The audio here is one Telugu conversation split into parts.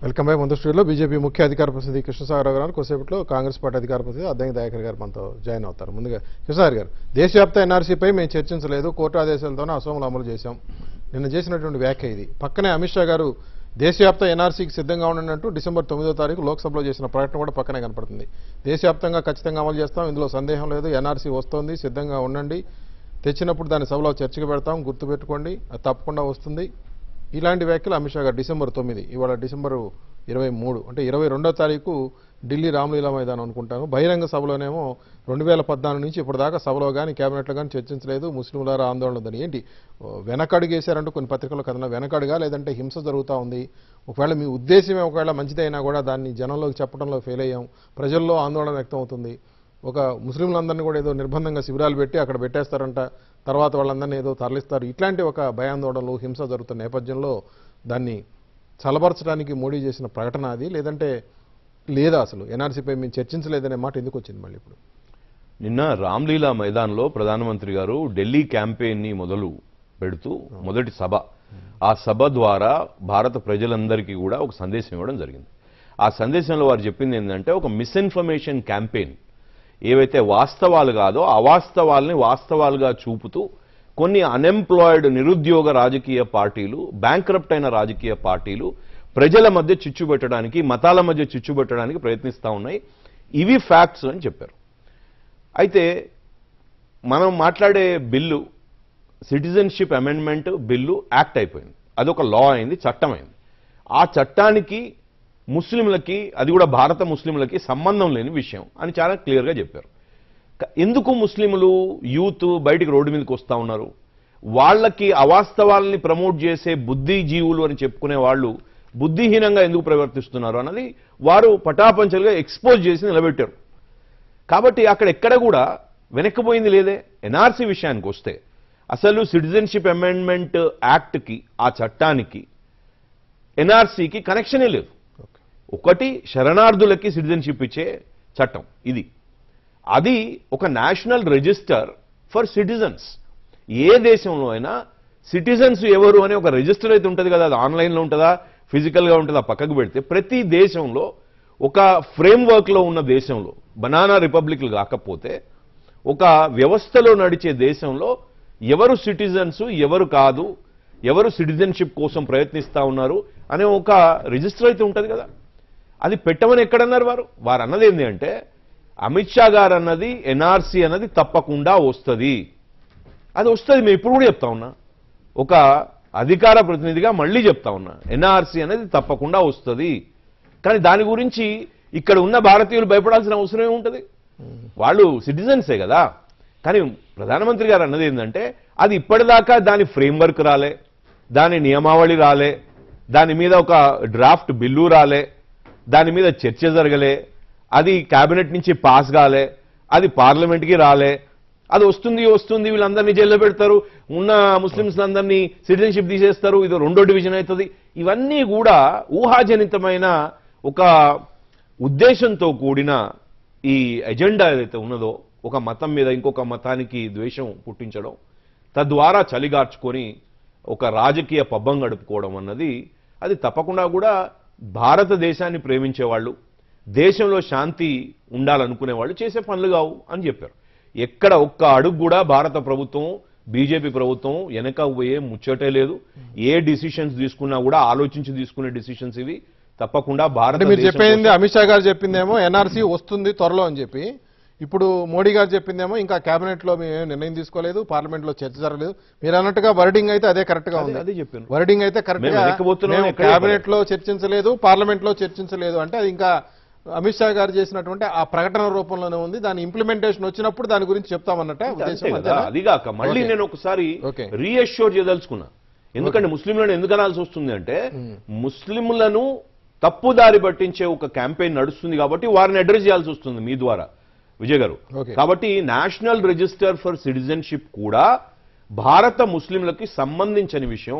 వెల్కమ్ బై ముందు స్టూడియోలో బీజేపీ ముఖ్య అధికార ప్రతినిధి కృష్ణసాగర్ గారు కొద్దిసేపట్లో కాంగ్రెస్ పార్టీ అధికార ప్రతినిధి అద్దంకి దయాకర్ గారు మనతో జాయిన్ అవుతారు ముందుగా కృష్ణసాగర్ గారు దేశవ్యాప్త ఎన్ఆర్సీపై మేము చర్చించలేదు కోర్టు ఆదేశాలతోనే అసోంలో అమలు చేశాం నిన్న చేసినటువంటి వ్యాఖ్య ఇది పక్కనే అమిత్ షా గారు దేశవ్యాప్త ఎన్ఆర్సీకి సిద్ధంగా ఉండంటూ డిసెంబర్ తొమ్మిదో తారీఖు లోక్సభలో చేసిన ప్రకటన కూడా పక్కనే కనపడుతుంది దేశవ్యాప్తంగా ఖచ్చితంగా అమలు చేస్తాం ఇందులో సందేహం లేదు ఎన్ఆర్సీ వస్తోంది సిద్ధంగా ఉండండి తెచ్చినప్పుడు దాన్ని సభలో చర్చకు పెడతాం గుర్తుపెట్టుకోండి అది తప్పకుండా వస్తుంది ఇలాంటి వ్యాఖ్యలు అమిత్ షా గారు డిసెంబర్ తొమ్మిది ఇవాళ డిసెంబర్ ఇరవై మూడు అంటే ఇరవై రెండో తారీఖు ఢిల్లీ రామలీలా మైదానం అనుకుంటాను బహిరంగ సభలోనేమో రెండు వేల పద్నాలుగు నుంచి ఇప్పటిదాకా సభలో కానీ కేబినెట్లో కానీ చర్చించలేదు ముస్లింలారా ఆందోళన ఉందని ఏంటి ఓ, వెనకడుగేశారంటూ కొన్ని పత్రికల్లో కథన వెనకడుగా లేదంటే హింస జరుగుతూ ఉంది ఒకవేళ మీ ఉద్దేశమే ఒకవేళ మంచిదైనా కూడా దాన్ని జనంలోకి చెప్పడంలో ఫెయిల్ అయ్యాం ప్రజల్లో ఆందోళన వ్యక్తం అవుతుంది ఒక ముస్లింలందరినీ కూడా ఏదో నిర్బంధంగా శిబిరాలు పెట్టి అక్కడ పెట్టేస్తారంట తర్వాత వాళ్ళందరినీ ఏదో తరలిస్తారు ఇట్లాంటి ఒక భయాందోళనలు హింస జరుగుతున్న నేపథ్యంలో దాన్ని చలబరచడానికి మోడీ చేసిన ప్రకటన అది లేదంటే లేదా అసలు ఎన్ఆర్సీపై మేము చర్చించలేదనే మాట ఎందుకు వచ్చింది మళ్ళీ ఇప్పుడు నిన్న రామ్లీలా మైదాన్లో ప్రధానమంత్రి గారు ఢిల్లీ క్యాంపెయిన్ని మొదలు పెడుతూ మొదటి సభ ఆ సభ ద్వారా భారత ప్రజలందరికీ కూడా ఒక సందేశం ఇవ్వడం జరిగింది ఆ సందేశంలో వారు చెప్పింది ఏంటంటే ఒక మిస్ఇన్ఫర్మేషన్ క్యాంపెయిన్ ఏవైతే వాస్తవాలు కాదో అవాస్తవాల్ని వాస్తవాలుగా చూపుతూ కొన్ని అన్ఎంప్లాయిడ్ నిరుద్యోగ రాజకీయ పార్టీలు బ్యాంక్రప్ట్ అయిన రాజకీయ పార్టీలు ప్రజల మధ్య చిచ్చు పెట్టడానికి మతాల మధ్య చిచ్చు పెట్టడానికి ప్రయత్నిస్తూ ఉన్నాయి ఇవి ఫ్యాక్ట్స్ అని చెప్పారు అయితే మనం మాట్లాడే bill citizenship amendment bill act అయిపోయింది అదొక లా అయింది చట్టం అయింది ఆ చట్టానికి ముస్లింలకి అది కూడా భారత ముస్లింలకి సంబంధం లేని విషయం అని చాలా క్లియర్గా చెప్పారు క- ఎందుకు ముస్లింలు యూత్ బయటికి రోడ్డు మీదకి వస్తూ ఉన్నారు వాళ్ళకి అవాస్తవాలని ప్రమోట్ చేసే బుద్ధిజీవులు అని చెప్పుకునే వాళ్ళు బుద్ధిహీనంగా ఎందుకు ప్రవర్తిస్తున్నారు అన్నది వారు పటాపంచలుగా ఎక్స్పోజ్ చేసి నిలబెట్టారు కాబట్టి అక్కడ ఎక్కడ కూడా వెనక్కిపోయింది లేదే ఎన్ఆర్సీ విషయానికి వస్తే అసలు సిటిజన్షిప్ అమెండ్మెంట్ యాక్ట్కి ఆ చట్టానికి ఎన్ఆర్సీకి కనెక్షనే లేదు ఓకే ఒకటి శరణార్థులకి సిటిజన్షిప్ ఇచ్చే చట్టం ఇది అది ఒక నేషనల్ రిజిస్టర్ ఫర్ సిటిజన్స్ ఏ దేశంలో అయినా సిటిజన్స్ ఎవరు అనే ఒక రిజిస్టర్ అయితే ఉంటుంది కదా అది ఆన్లైన్లో ఉంటుందా ఫిజికల్గా ఉంటుందా పక్కకు పెడితే ప్రతి దేశంలో ఒక ఫ్రేమ్వర్క్లో ఉన్న దేశంలో బనానా రిపబ్లిక్లు కాకపోతే ఒక వ్యవస్థలో నడిచే దేశంలో ఎవరు సిటిజన్స్ ఎవరు కాదు ఎవరు సిటిజన్షిప్ కోసం ప్రయత్నిస్తా ఉన్నారు అనే ఒక రిజిస్టర్ అయితే ఉంటుంది కదా అది పెట్టమని ఎక్కడన్నారు వారు వారు అన్నది ఏంటి అంటే అమిత్ షా గారు అన్నది ఎన్ఆర్సీ అన్నది తప్పకుండా వస్తుంది అది వస్తుంది మేము ఇప్పుడు కూడా చెప్తా ఉన్నా ఒక అధికార ప్రతినిధిగా మళ్ళీ చెప్తా ఉన్నా ఎన్ఆర్సీ అనేది తప్పకుండా వస్తుంది కానీ దాని గురించి ఇక్కడ ఉన్న భారతీయులు భయపడాల్సిన అవసరం ఏముంటుంది వాళ్ళు సిటిజన్సే కదా కానీ ప్రధానమంత్రి గారు అన్నది ఏంటంటే అది ఇప్పటిదాకా దాని ఫ్రేమ్వర్క్ రాలే దాని నియమావళి రాలే దాని మీద ఒక డ్రాఫ్ట్ బిల్లు రాలే దాని మీద చర్చ జరగలే అది కేబినెట్ నుంచి పాస్ కాలే అది పార్లమెంట్కి రాలే అది వస్తుంది వస్తుంది వీళ్ళందరినీ జైల్లో పెడతారు ఉన్న ముస్లిమ్స్ అందరినీ సిటిజన్షిప్ తీసేస్తారు ఇది రెండో డివిజన్ అవుతుంది ఇవన్నీ కూడా ఊహాజనితమైన ఒక ఉద్దేశంతో కూడిన ఈ ఎజెండా ఏదైతే ఉన్నదో ఒక మతం మీద ఇంకొక మతానికి ద్వేషం పుట్టించడం తద్వారా చలిగార్చుకొని ఒక రాజకీయ పబ్బం గడుపుకోవడం అన్నది అది తప్పకుండా కూడా భారతదేశాన్ని ప్రేమించే వాళ్ళు దేశంలో శాంతి ఉండాలనుకునే వాళ్ళు చేసే పనులు కావు అని చెప్పారు ఎక్కడ ఒక్క అడుగు కూడా భారత ప్రభుత్వం బీజేపీ ప్రభుత్వం వెనక పోయే ముచ్చటే లేదు ఏ డిసిషన్స్ తీసుకున్నా కూడా ఆలోచించి తీసుకునే డిసిషన్స్ ఇవి తప్పకుండా అంటే మీరు భారత చెప్పింది అమిత్ షా గారు చెప్పిందేమో ఎన్ఆర్సీ వస్తుంది త్వరలో అని చెప్పి ఇప్పుడు మోడీ గారు చెప్పిందేమో ఇంకా కేబినెట్ లో మేము ఏం నిర్ణయం తీసుకోలేదు పార్లమెంట్ లో చర్చ జరగలేదు మీరు అన్నట్టుగా వర్డింగ్ అయితే అదే కరెక్ట్ గా ఉంది అదే చెప్పాను వర్డింగ్ అయితే కరెక్ట్ మేము గా వెనక్కిపోతున్నాం, మేము ఎక్కడ కేబినెట్ లో చర్చించలేదు పార్లమెంట్ లో చర్చించలేదు అంటే అది ఇంకా అమిత్ షా గారు చేసినటువంటి ఆ ప్రకటన రూపంలోనే ఉంది దాని ఇంప్లిమెంటేషన్ వచ్చినప్పుడు దాని గురించి చెప్తామన్నట్టే అంతే ఉద్దేశం కదా అంతేనా? అదిగాక మళ్ళీ ఓకే. నేను ఒకసారి ఓకే. రీఅష్యూర్ చేయదలుచుకున్నా ఎందుకంటే ముస్లింలను ఎందుకు అనాల్సి వస్తుంది అంటే ముస్లింలను తప్పుదారి పట్టించే ఒక క్యాంపెయిన్ నడుస్తుంది కాబట్టి వారిని అడ్రస్ చేయాల్సి వస్తుంది మీ ద్వారా విజయ్ గారు ఓకే. కాబట్టి నేషనల్ రిజిస్టర్ ఫర్ సిటిజన్షిప్ కూడా భారత ముస్లింలకి సంబంధించిన విషయం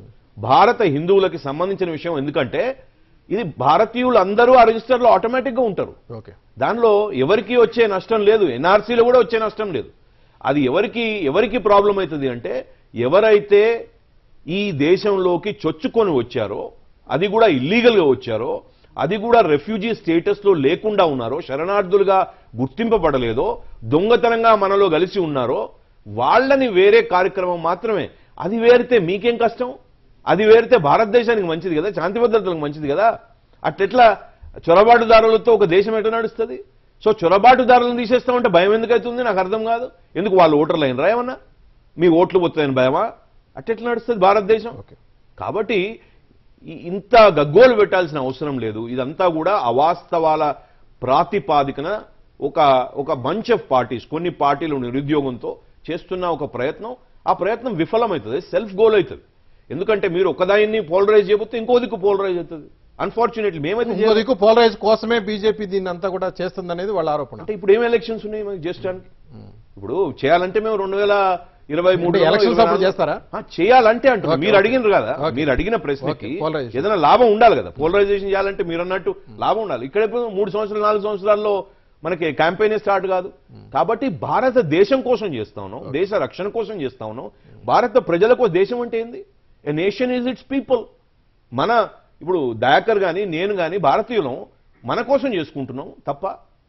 భారత హిందువులకి సంబంధించిన విషయం ఎందుకంటే ఇది భారతీయులు అందరూ ఆ రిజిస్టర్లో ఆటోమేటిక్గా ఉంటారు ఓకే దానిలో ఎవరికి వచ్చే నష్టం లేదు ఎన్ఆర్సీలో కూడా వచ్చే నష్టం లేదు అది ఎవరికి ఎవరికి ప్రాబ్లం అవుతుంది అంటే ఎవరైతే ఈ దేశంలోకి చొచ్చుకొని వచ్చారో అది కూడా ఇల్లీగల్గా వచ్చారో అది కూడా రెఫ్యూజీ స్టేటస్లో లేకుండా ఉన్నారో శరణార్థులుగా గుర్తింపబడలేదో దొంగతనంగా మనలో కలిసి ఉన్నారో వాళ్ళని వేరే కార్యక్రమం మాత్రమే అది వేరితే మీకేం కష్టం అది వేరితే భారతదేశానికి మంచిది కదా శాంతి భద్రతలకు మంచిది కదా అట్లెట్లా చొరబాటుదారులతో ఒక దేశం ఎట్లా నడుస్తుంది సో చొరబాటుదారులను తీసేస్తామంటే భయం ఎందుకు అవుతుంది నాకు అర్థం కాదు ఎందుకు వాళ్ళు ఓటర్లు అయినరా ఏమన్నా మీ ఓట్లు పోతాయని భయమా అట్టెట్లా నడుస్తుంది భారతదేశం ఓకే కాబట్టి ఈ- ఇంత గగ్గోలు పెట్టాల్సిన అవసరం లేదు ఇదంతా కూడా అవాస్తవాల ప్రాతిపాదికన ఒక ఒక బంచ్ ఆఫ్ పార్టీస్ కొన్ని పార్టీలు నిరుద్యోగంతో చేస్తున్న ఒక ప్రయత్నం ఆ ప్రయత్నం విఫలమవుతుంది సెల్ఫ్ గోల్ అవుతుంది ఎందుకంటే మీరు ఒకదాన్ని పోలరైజ్ చేయబోతే ఇంకో దిక్కు పోలరైజ్ అవుతుంది అన్ఫార్చునేట్లీ మేమైతే ఇంకో చేయలేం. దిక్కు పోలరైజ్ కోసమే బీజేపీ దీన్ని అంతా కూడా చేస్తుందనేది వాళ్ళ ఆరోపణ అంటే ఇప్పుడు ఏం ఎలక్షన్స్ ఉన్నాయి మనకి చేయడానికి ఇప్పుడు చేయాలంటే మేము రెండు వేల ఇరవై మూడు అంటే elections అప్పుడు చేస్తారా? చేయాలంటే అంటున్నా Okay, మీరు okay. అడిగినారు కదా Okay. మీరు అడిగిన ప్రశ్నకి Okay, polarization. ఏదైనా లాభం ఉండాలి కదా పోలరైజేషన్ చేయాలంటే మీరు అన్నట్టు లాభం ఉండాలి ఇక్కడ ఇప్పుడు మూడు సంవత్సరాలు నాలుగు సంవత్సరాల్లో మనకి క్యాంపెయిన్ స్టార్ట్ కాదు కాబట్టి భారతదేశం కోసం చేస్తా ఉన్నాం దేశ రక్షణ కోసం చేస్తా ఉన్నాం భారత ప్రజల కోసం దేశం అంటే ఏంది a nation is its people మన ఇప్పుడు దయాకర్ గాని నేను గాని భారతీయులం మన కోసం చేసుకుంటున్నాం తప్ప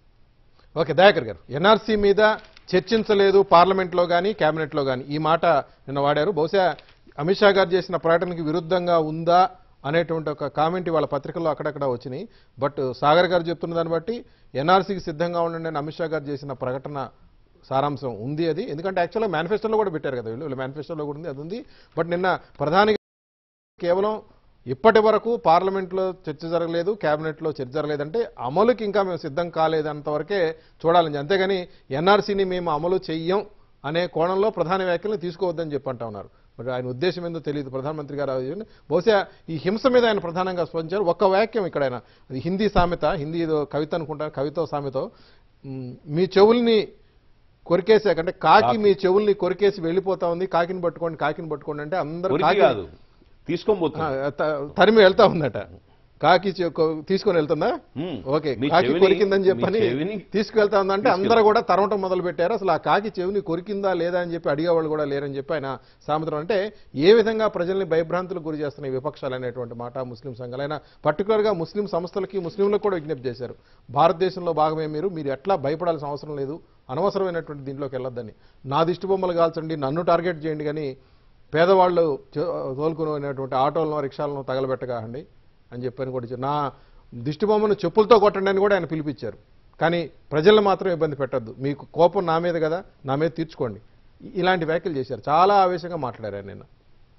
ఓకే దయాకర్ గారు ఎన్ఆర్సీ మీద చర్చించలేదు పార్లమెంట్లో కానీ కేబినెట్లో కానీ ఈ మాట నిన్న వాడారు బహుశా అమిత్ షా గారు చేసిన ప్రకటనకి విరుద్ధంగా ఉందా అనేటువంటి ఒక కామెంట్ వాళ్ళ పత్రికల్లో అక్కడక్కడ వచ్చినాయి బట్ సాగర్ గారు చెప్తున్న దాన్ని బట్టి ఎన్ఆర్సీకి సిద్ధంగా ఉండండి అని అమిత్ షా గారు చేసిన ప్రకటన సారాంశం ఉంది అది ఎందుకంటే యాక్చువల్గా మేనిఫెస్టోలో కూడా పెట్టారు కదా వీళ్ళు వీళ్ళ మేనిఫెస్టోలో కూడా ఉంది అది ఉంది బట్ నిన్న ప్రధాని కేవలం ఇప్పటి వరకు పార్లమెంట్లో చర్చ జరగలేదు కేబినెట్లో చర్చ జరగలేదంటే అమలుకి ఇంకా మేము సిద్ధం కాలేదంత వరకే చూడాలని అంతేగాని ఎన్ఆర్సీని మేము అమలు చెయ్యం అనే కోణంలో ప్రధాన వ్యాఖ్యలను తీసుకోవద్దని చెప్పి అంటా ఉన్నారు మరి ఆయన ఉద్దేశం ఏందో తెలియదు ప్రధానమంత్రి గారు ఆలోచన. బహుశా ఈ హింస మీద ఆయన ప్రధానంగా స్పందించారు ఒక్క వాక్యం ఇక్కడ ఆయన అది హిందీ సామెత హిందీ ఏదో కవిత అనుకుంటారు కవితో సామెతో మ్, మీ చెవుల్ని కొరికేసాక అంటే కాకి మీ చెవుల్ని కొరికేసి వెళ్ళిపోతా ఉంది కాకిని పట్టుకోండి కాకిని పట్టుకోండి అంటే అందరూ ఊరికి కాకి కాదు తీసుకొని పోతున్నా ఆ, త- తరిమి వెళ్తా ఉందట కాకి చె- కొ- తీసుకొని వెళ్తుందా హ్మ్. ఓకే మీ కాకి చెవిని- కొరికిందని చెప్పని మీ చెవిని తీసుకువెళ్తా ఉందంటే అందరూ కూడా తరవటం మొదలు పెట్టారు అసలు ఆ కాకి చెవిని కొరికిందా లేదా అని చెప్పి అడిగేవాళ్ళు కూడా లేరని చెప్పి ఆయన సామెతం అంటే ఏ విధంగా ప్రజల్ని భయభ్రాంతులకు గురి చేస్తున్నాయి విపక్షాలు అనేటువంటి మాట ముస్లిం సంఘాలు ఆయన పర్టికులర్గా ముస్లిం సంస్థలకి ముస్లింలకు కూడా విజ్ఞప్తి చేశారు భారతదేశంలో భాగమే మీరు మీరు ఎట్లా భయపడాల్సిన అవసరం లేదు అనవసరమైనటువంటి దీంట్లోకి వెళ్ళొద్దని నా దిష్టి బొమ్మలు కాల్చండి నన్ను టార్గెట్ చేయండి కానీ పేదవాళ్ళు చే- తోలుకునేటువంటి ఆటోలను రిక్షాలను తగలబెట్టగాకండి అని చెప్పని కూడా ఇచ్చారు. నా దిష్టి బొమ్మను చెప్పులతో కొట్టండి అని కూడా ఆయన పిలిపించారు కానీ ప్రజలను మాత్రం ఇబ్బంది పెట్టద్దు మీకు కోపం నా మీద కదా నా మీద తీర్చుకోండి ఇ- ఇలాంటి వ్యాఖ్యలు చేశారు చాలా ఆవేశంగా మాట్లాడారు ఆయన నిన్న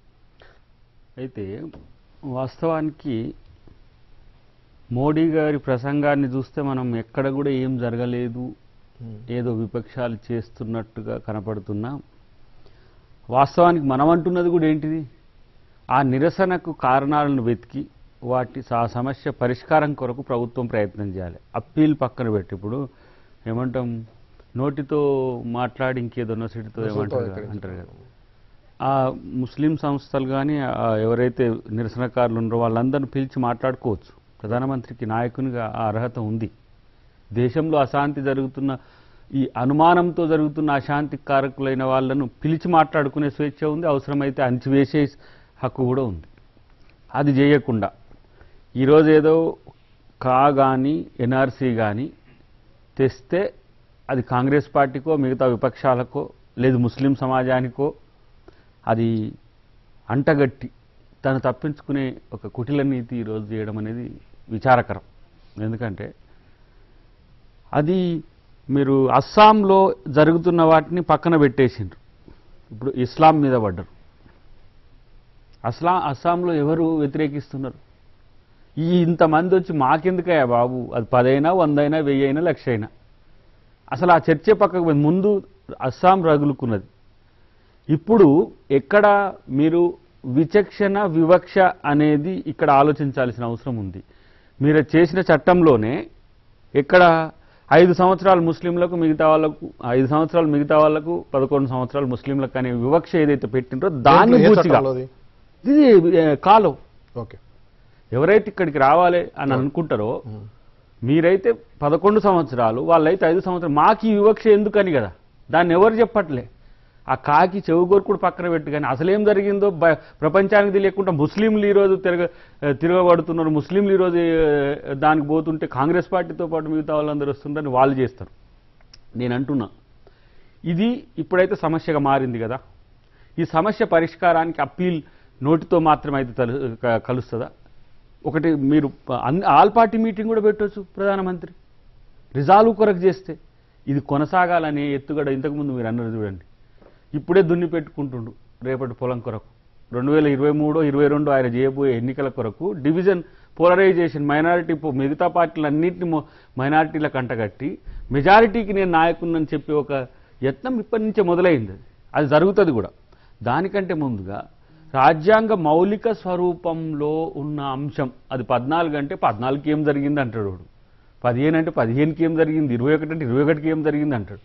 అయితే వాస్తవానికి మోడీ గారి ప్రసంగాన్ని చూస్తే మనం ఎక్కడ కూడా ఏం జరగలేదు ఏదో విపక్షాలు చేస్తున్నట్టుగా కనపడుతున్నా వాస్తవానికి మనం అంటున్నది కూడా ఏంటిది ఆ నిరసనకు కారణాలను వెతికి వాటి ఆ సమస్య పరిష్కారం కొరకు ప్రభుత్వం ప్రయత్నం చేయాలి అప్పీల్ పక్కన పెట్టి ఇప్పుడు ఏమంటాం నోటితో మాట్లాడి ఇంకేదో నొసటితో ఏమంటారు కదా, అంటారు కదా ఆ ముస్లిం సంస్థలు కానీ ఎవరైతే నిరసనకారులు ఉన్నారో వాళ్ళందరిని పిలిచి మాట్లాడుకోవచ్చు ప్రధానమంత్రికి నాయకునిగా ఆ అర్హత ఉంది దేశంలో అశాంతి జరుగుతున్న ఈ అనుమానంతో జరుగుతున్న అశాంతి కారకులైన వాళ్ళను పిలిచి మాట్లాడుకునే స్వేచ్ఛ ఉంది అవసరమైతే అణిచివేసే హక్కు కూడా ఉంది అది చేయకుండా ఈరోజు ఏదో కా కానీ ఎన్ఆర్సీ కానీ తెస్తే అది కాంగ్రెస్ పార్టీకో మిగతా విపక్షాలకో లేదు ముస్లిం సమాజానికో అది అంటగట్టి తను తప్పించుకునే ఒక కుటిల నీతి ఈరోజు చేయడం అనేది విచారకరం ఎందుకంటే అది మీరు అస్సాంలో జరుగుతున్న వాటిని పక్కన పెట్టేసిండ్రు ఇప్పుడు ఇస్లాం మీద పడ్డరు అస్లా అస్సాంలో ఎవరు వ్యతిరేకిస్తున్నారు ఈ ఇంతమంది వచ్చి మాకెందుకయ్యా బాబు అది పదైనా వందైనా వెయ్యి అయినా లక్ష అయినా అసలు ఆ చర్చే పక్కకు పోయింది. ముందు అస్సాం రగులుకున్నది ఇప్పుడు ఎక్కడ మీరు విచక్షణ వివక్ష అనేది ఇక్కడ ఆలోచించాల్సిన అవసరం ఉంది మీరు చేసిన చట్టంలోనే ఎక్కడ ఐదు సంవత్సరాలు ముస్లింలకు మిగతా వాళ్ళకు ఐదు సంవత్సరాలు మిగతా వాళ్ళకు పదకొండు సంవత్సరాలు ముస్లింలకు అనే వివక్ష ఏదైతే పెట్టిండ్రో దాన్ని ఏ పూర్తిగా చట్టంలో అది? ఇది ఏ, కాలం ఓకే ఎవరైతే ఇక్కడికి రావాలి అని అనుకుంటారో మీరైతే పదకొండు సంవత్సరాలు వాళ్ళైతే ఐదు సంవత్సరాలు మాకు ఈ వివక్ష ఎందుకని కదా దాన్ని ఎవరు చెప్పట్లే ఆ కాకి చెవుగోరుకుడు పక్కన పెట్టి కానీ అసలేం జరిగిందో బ- ప్రపంచానికి తెలియకుండా ముస్లింలు ఈరోజు తిరగ తిరగబడుతున్నారు ముస్లింలు ఈరోజు ఆ, దానికి పోతుంటే కాంగ్రెస్ పార్టీతో పాటు మిగతా వాళ్ళందరూ వస్తుందని వాళ్ళు చేస్తారు నేను అంటున్నా ఇది ఇప్పుడైతే సమస్యగా మారింది కదా ఈ సమస్య పరిష్కారానికి అప్పీల్ నోటితో మాత్రమే అయితే తలు క- కలుస్తుందా ఒకటి మీరు ప- అన్ని ఆల్ పార్టీ మీటింగ్ కూడా పెట్టవచ్చు ప్రధానమంత్రి రిజాల్వ్ కొరకు చేస్తే ఇది కొనసాగాలనే ఎత్తుగడ ఇంతకుముందు మీరు అన్నారు చూడండి ఇప్పుడే దున్ని పెట్టుకుంటుండు రేపటి పొలం కొరకు రెండు వేల ఇరవై మూడు ఇరవై రెండు ఆయన చేయబోయే ఎన్నికల కొరకు డివిజన్ పోలరైజేషన్ మైనారిటీ మిగతా పార్టీలన్నింటినీ మొ- మైనారిటీలకు అంటగట్టి మెజారిటీకి నేను నాయకుడిని చెప్పి ఒక యత్నం ఇప్పటి నుంచే మొదలైంది అది. అది జరుగుతుంది కూడా దానికంటే ముందుగా రాజ్యాంగ మౌలిక స్వరూపంలో ఉన్న అంశం అది పద్నాలుగు అంటే పద్నాలుగుకి ఏం జరిగింది అంటాడు వాడు పదిహేను అంటే పదిహేనుకి ఏం జరిగింది ఇరవై ఒకటి అంటే ఇరవై ఒకటికి ఏం జరిగింది అంటాడు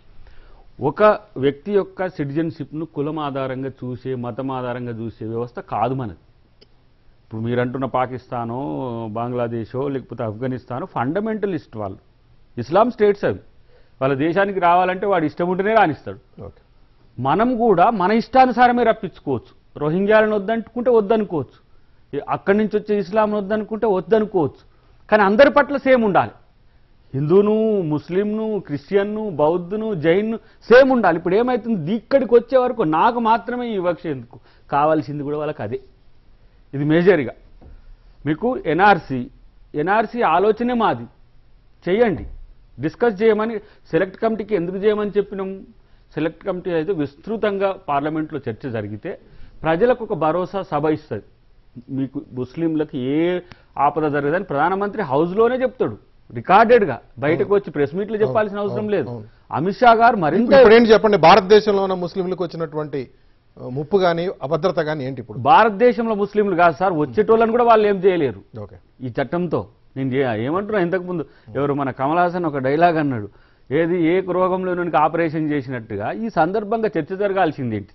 ఒక వ్యక్తి యొక్క సిటిజన్షిప్ను కులం ఆధారంగా చూసే మతం ఆధారంగా చూసే వ్యవస్థ కాదు మనది ఇప్పుడు మీరు అంటున్న పాకిస్తానో బంగ్లాదేశో లేకపోతే ఆఫ్ఘనిస్తానో ఫండమెంటలిస్ట్ వాళ్ళు ఇస్లాం స్టేట్స్ అవి వాళ్ళ దేశానికి రావాలంటే వాడు ఇష్టం ఉంటేనే రాణిస్తాడు ఓకే మనం కూడా మన ఇష్టానుసారమే రప్పించుకోవచ్చు రోహింగ్యాలను వద్దనుకుంటే వద్దనుకోవచ్చు ఈ అక్కడి నుంచి వచ్చే ఇస్లాంను వద్దనుకుంటే వద్దనుకోవచ్చు కానీ అందరి పట్ల సేమ్ ఉండాలి హిందూను ముస్లింను క్రిస్టియన్ను బౌద్ధును జైన్ను సేమ్ ఉండాలి ఇప్పుడు ఏమవుతుంది ఇక్కడికి వచ్చే వరకు నాకు మాత్రమే ఈ వివక్ష ఎందుకు కావాల్సింది కూడా వాళ్ళకి అదే ఇది మేజర్గా మీకు ఎన్ఆర్సి ఎన్ఆర్సి ఆలోచనే మాది చేయండి డిస్కస్ చేయమని సెలెక్ట్ కమిటీకి ఎందుకు చేయమని చెప్పినాం సెలెక్ట్ కమిటీ అయితే విస్తృతంగా పార్లమెంట్లో చర్చ జరిగితే ప్రజలకు ఒక భరోసా సభ ఇస్తుంది మీకు ముస్లింలకు ఏ ఆపద జరగదని ప్రధానమంత్రి హౌస్లోనే చెప్తాడు రికార్డెడ్గా బయటకు వచ్చి ప్రెస్ మీట్లు చెప్పాల్సిన అవసరం అవును, లేదు అవును. అమిత్ షా గారు మరింత ఇప్పుడు ఏంటి చెప్పండి భారతదేశంలో ఉన్న ముస్లింలకు వచ్చినటువంటి ఆ, ముప్పు కానీ అభద్రత కానీ ఏంటి ఇప్పుడు భారతదేశంలో ముస్లింలు కాదు సార్ వచ్చేటోళ్ళని కూడా వాళ్ళు ఏం చేయలేరు ఓకే ఈ చట్టంతో నేను చే- ఏమంటున్నా ఇంతకుముందు ఎవరు మన కమల్ హాసన్ ఒక డైలాగ్ అన్నాడు ఏది ఏ రోగంలోనికి ఆపరేషన్ చేసినట్టుగా ఈ సందర్భంగా చర్చ జరగాల్సింది ఏంటి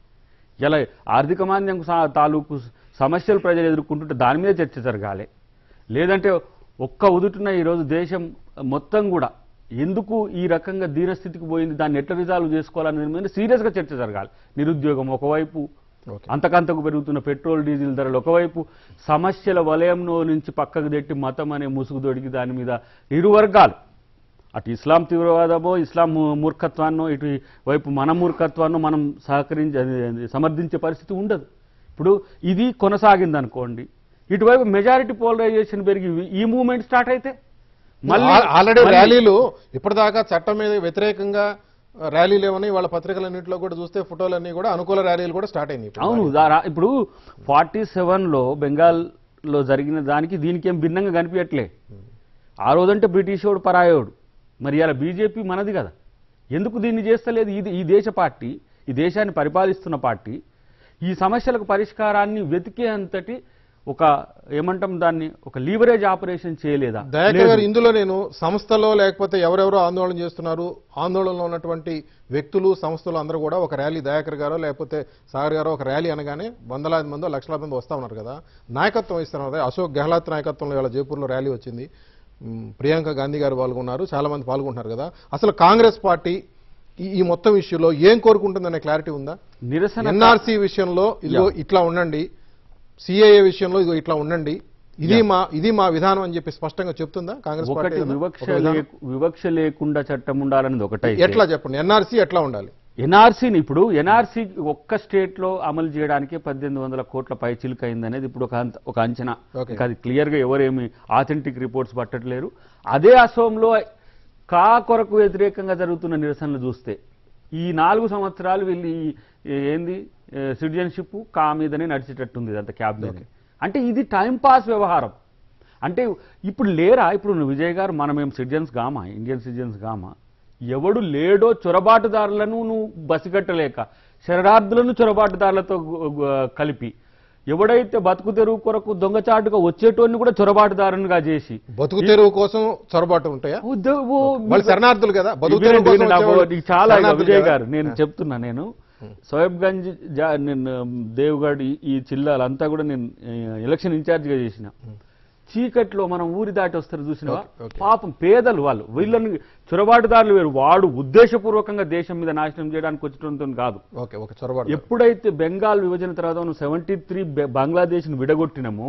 ఇలా ఆర్థిక మాంద్యం సా- తాలూకు సమస్యలు ప్రజలు ఎదుర్కొంటుంటే దాని మీద చర్చ జరగాలి లేదంటే ఒక్క ఉదుటున ఈరోజు దేశం మొత్తం కూడా ఎందుకు ఈ రకంగా దీనస్థితికి పోయింది దాన్ని ఎట్లా రిజాల్వ్ చేసుకోవాలనే మీద సీరియస్గా చర్చ జరగాలి నిరుద్యోగం ఒకవైపు ఓకే అంతకంతకు పెరుగుతున్న పెట్రోల్ డీజిల్ ధరలు ఒకవైపు సమస్యల వలయంలో నుంచి పక్కకు తెట్టి మతం అనే ముసుగు దొడికి దాని మీద ఇరు వర్గాలు అటు ఇస్లాం తీవ్రవాదమో ఇస్లాం మూ- మూర్ఖత్వాన్నో ఇటు వైపు మన మూర్ఖత్వాన్నో మనం సహకరించి అది- అది సమర్థించే పరిస్థితి ఉండదు ఇప్పుడు ఇది కొనసాగింది అనుకోండి ఇటువైపు మెజారిటీ పోలరైజేషన్ పెరిగి ఈ మూవ్మెంట్ స్టార్ట్ అయితే ఆల్- ఆల్రెడీ మళ్ళీ- ర్యాలీలు ఇప్పటిదాకా చట్టం మీద వ్యతిరేకంగా ఆ, ర్యాలీలు ఏమని వాళ్ళ పత్రికలన్నింటిలో కూడా చూస్తే ఫోటోలన్నీ కూడా అనుకూల ర్యాలీలు కూడా స్టార్ట్ అయినాయి ఇప్పుడు. అవును దా- రా- ఇప్పుడు ఫార్టీ సెవెన్లో బెంగాల్లో జరిగిన దానికి దీనికి ఏం భిన్నంగా కనిపించట్లే ఆ రోజంటే బ్రిటిష్ వాడు పరాయోడు మరి ఇలా బీజేపీ మనది కదా ఎందుకు దీన్ని చేస్తలేదు ఇది ఈ దేశ పార్టీ ఈ దేశాన్ని పరిపాలిస్తున్న పార్టీ ఈ సమస్యలకు పరిష్కారాన్ని వెతికే అంతటి ఒక ఏమంటాం దాన్ని ఒక లీవరేజ్ ఆపరేషన్ చేయలేదా దయాకర్ లేదు. గారు ఇందులో నేను సంస్థలో లేకపోతే ఎవరెవరో ఆందోళన చేస్తున్నారు ఆందోళనలో ఉన్నటువంటి వ్యక్తులు సంస్థలు అందరూ కూడా ఒక ర్యాలీ దయాకర్ గారో లేకపోతే సాగర్ గారో ఒక ర్యాలీ అనగానే వందలాది మందో లక్షలాది మంది వస్తా ఉన్నారు కదా నాయకత్వం ఇస్తున్నారు కదా అశోక్ గెహ్లాత్ నాయకత్వంలో ఇవాళ జైపూర్లో ర్యాలీ వచ్చింది మ్, ప్రియాంక గాంధీ గారు పాల్గొన్నారు చాలా మంది పాల్గొంటున్నారు కదా అసలు కాంగ్రెస్ పార్టీ ఈ ఈ మొత్తం ఇష్యూలో ఏం కోరుకుంటుందనే క్లారిటీ ఉందా నిరసన ఎన్ఆర్సీ విషయంలో ఇదిగో ఇట్లా ఉండండి సిఏఏ విషయంలో ఇదిగో ఇట్లా ఉండండి ఇది మా ఇది మా విధానం అని చెప్పి స్పష్టంగా చెప్తుందా కాంగ్రెస్ పార్టీ ఒకటి ఏదైనా? వివక్ష ఒక విధానం? లేకు- వివక్ష లేకుండా చట్టం ఉండాలన్నది ఒకటైతే ఎట్లా చెప్పండి ఎన్ఆర్సీ ఎట్లా ఉండాలి ఎన్ఆర్సీని ఇప్పుడు ఎన్ఆర్సీ ఒక్క స్టేట్లో అమలు చేయడానికే పద్దెనిమిది వందల కోట్ల పై చిలుకైంది అనేది ఇప్పుడు ఒక అంత- ఒక అంచనా Okay. ఇంకా అది క్లియర్గా ఎవరేమి ఆథెంటిక్ రిపోర్ట్స్ పట్టట్లేరు అదే అసోంలో కా కొరకు వ్యతిరేకంగా జరుగుతున్న నిరసనలు చూస్తే ఈ నాలుగు సంవత్సరాలు వీళ్ళు ఈ- ఈ ఏంది సిటిజన్షిప్ కా మీదనే నడిచేటట్టుంది ఇదంతా క్యాబ్ మీద అంటే ఇది టైం పాస్ వ్యవహారం అంటే ఇప్పుడు లేరా ఇప్పుడు నువ్వు విజయ్ గారు మనం ఏం సిటిజన్స్ గామా ఇండియన్ సిటిజన్స్ గామా ఎవడు లేడో చొరబాటుదారులను నువ్వు బసిగట్టలేక శరణార్థులను చొరబాటుదారులతో గు- గు- కలిపి ఎవడైతే బతుకు తెరువు కొరకు దొంగచాటుగా వచ్చేటోన్ని కూడా చొరబాటుదారునిగా చేసి బతుకు తెరువు కోసం చొరబాటు ఉంటాయా ఉద్ద- ఓ వాళ్ళు శరణార్థులు కదా బతుకు వినండి, తెరువు కోసం వినండి, నాకు వచ్చేవాళ్ళు ఇది చాలా ఇక శరణార్థులు విజయ్ కదా? గారు నేను చెప్తున్నా నేను సోయబ్గంజ్ జా- నేను దేవ్గఢ్ ఈ- ఈ జిల్లాలంతా కూడా నేను ఆ, ఎలక్షన్ ఇన్ఛార్జిగా చేసిన చీకట్లో మనం ఊరి దాటి వస్తారు చూసినవా ఓకే, ఓకే. పాపం పేదలు వాళ్ళు వీళ్ళని చొరబాటుదారులు వేరు వాడు ఉద్దేశపూర్వకంగా దేశం మీద నాశనం చేయడానికి వచ్చటంతో కాదు ఓకే ఒక చొరబాటు ఎప్పుడైతే బెంగాల్ విభజన తర్వాత మనం సెవెంటీ త్రీ బంగ్లాదేశ్ని విడగొట్టినామో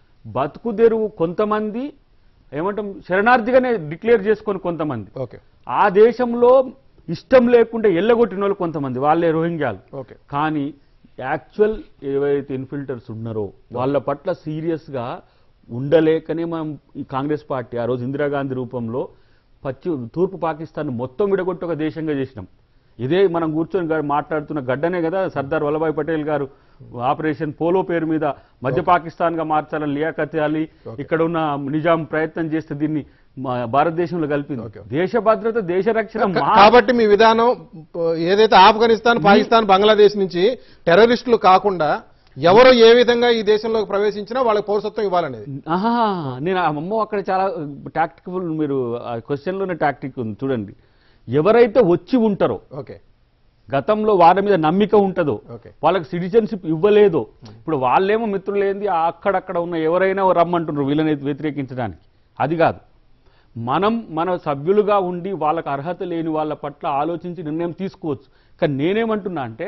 బతుకు తెరువు కొంతమంది ఏమంటాం శరణార్థిగానే డిక్లేర్ చేసుకొని కొంతమంది ఓకే ఆ దేశంలో ఇష్టం లేకుండా ఎల్లగొట్టిన వాళ్ళు కొంతమంది వాళ్ళే రోహింగ్యాలు ఓకే కానీ యాక్చువల్ ఏవైతే ఇన్ఫిల్టర్స్ ఉన్నారో వాళ్ళ పట్ల సీరియస్గా ఉండలేకనే మనం ఈ కాంగ్రెస్ పార్టీ ఆ రోజు ఇందిరాగాంధీ రూపంలో పచ్చి తూర్పు పాకిస్తాన్ మొత్తం విడగొట్టి ఒక దేశంగా చేసినాం ఇదే మనం కూర్చొని గా- మాట్లాడుతున్న గడ్డనే కదా సర్దార్ వల్లభాయ్ పటేల్ గారు ఆపరేషన్ పోలో పేరు మీద మధ్య పాకిస్తాన్ గా మార్చాలని లియాఖత్ అలీ ఇక్కడ ఉన్న నిజాం ప్రయత్నం చేస్తే దీన్ని మా భారతదేశంలో కలిపింది ఓకే. దేశ భద్రత దేశ రక్షణ కా- మా- కాబట్టి మీ విధానం ప- ఏదైతే ఆఫ్ఘనిస్తాన్ పాకిస్తాన్ బంగ్లాదేశ్ నుంచి టెర్రరిస్టులు కాకుండా ఎవరు ఏ విధంగా ఈ దేశంలోకి ప్రవేశించినా వాళ్ళకి పౌరసత్వం ఇవ్వాలనేది ఆహా నేను ఆ అమ్మో అక్కడ చాలా టాక్టికబుల్ మీరు ఆ క్వశ్చన్లోనే టాక్టిక్ ఉంది చూడండి ఎవరైతే వచ్చి ఉంటారో ఓకే గతంలో వాళ్ళ మీద నమ్మిక ఉంటుందో ఓకే వాళ్ళకి సిటిజన్షిప్ ఇవ్వలేదో ఇప్పుడు వాళ్ళేమో మిత్రులేంది అక్కడక్కడ ఉన్న ఎవరైనా రమ్మంటున్నారు వీళ్ళని వ్యతిరేకించడానికి అది కాదు మనం మన సభ్యులుగా ఉండి వాళ్ళకి అర్హత లేని వాళ్ళ పట్ల ఆలోచించి నిర్ణయం తీసుకోవచ్చు కానీ నేనేమంటున్నా అంటే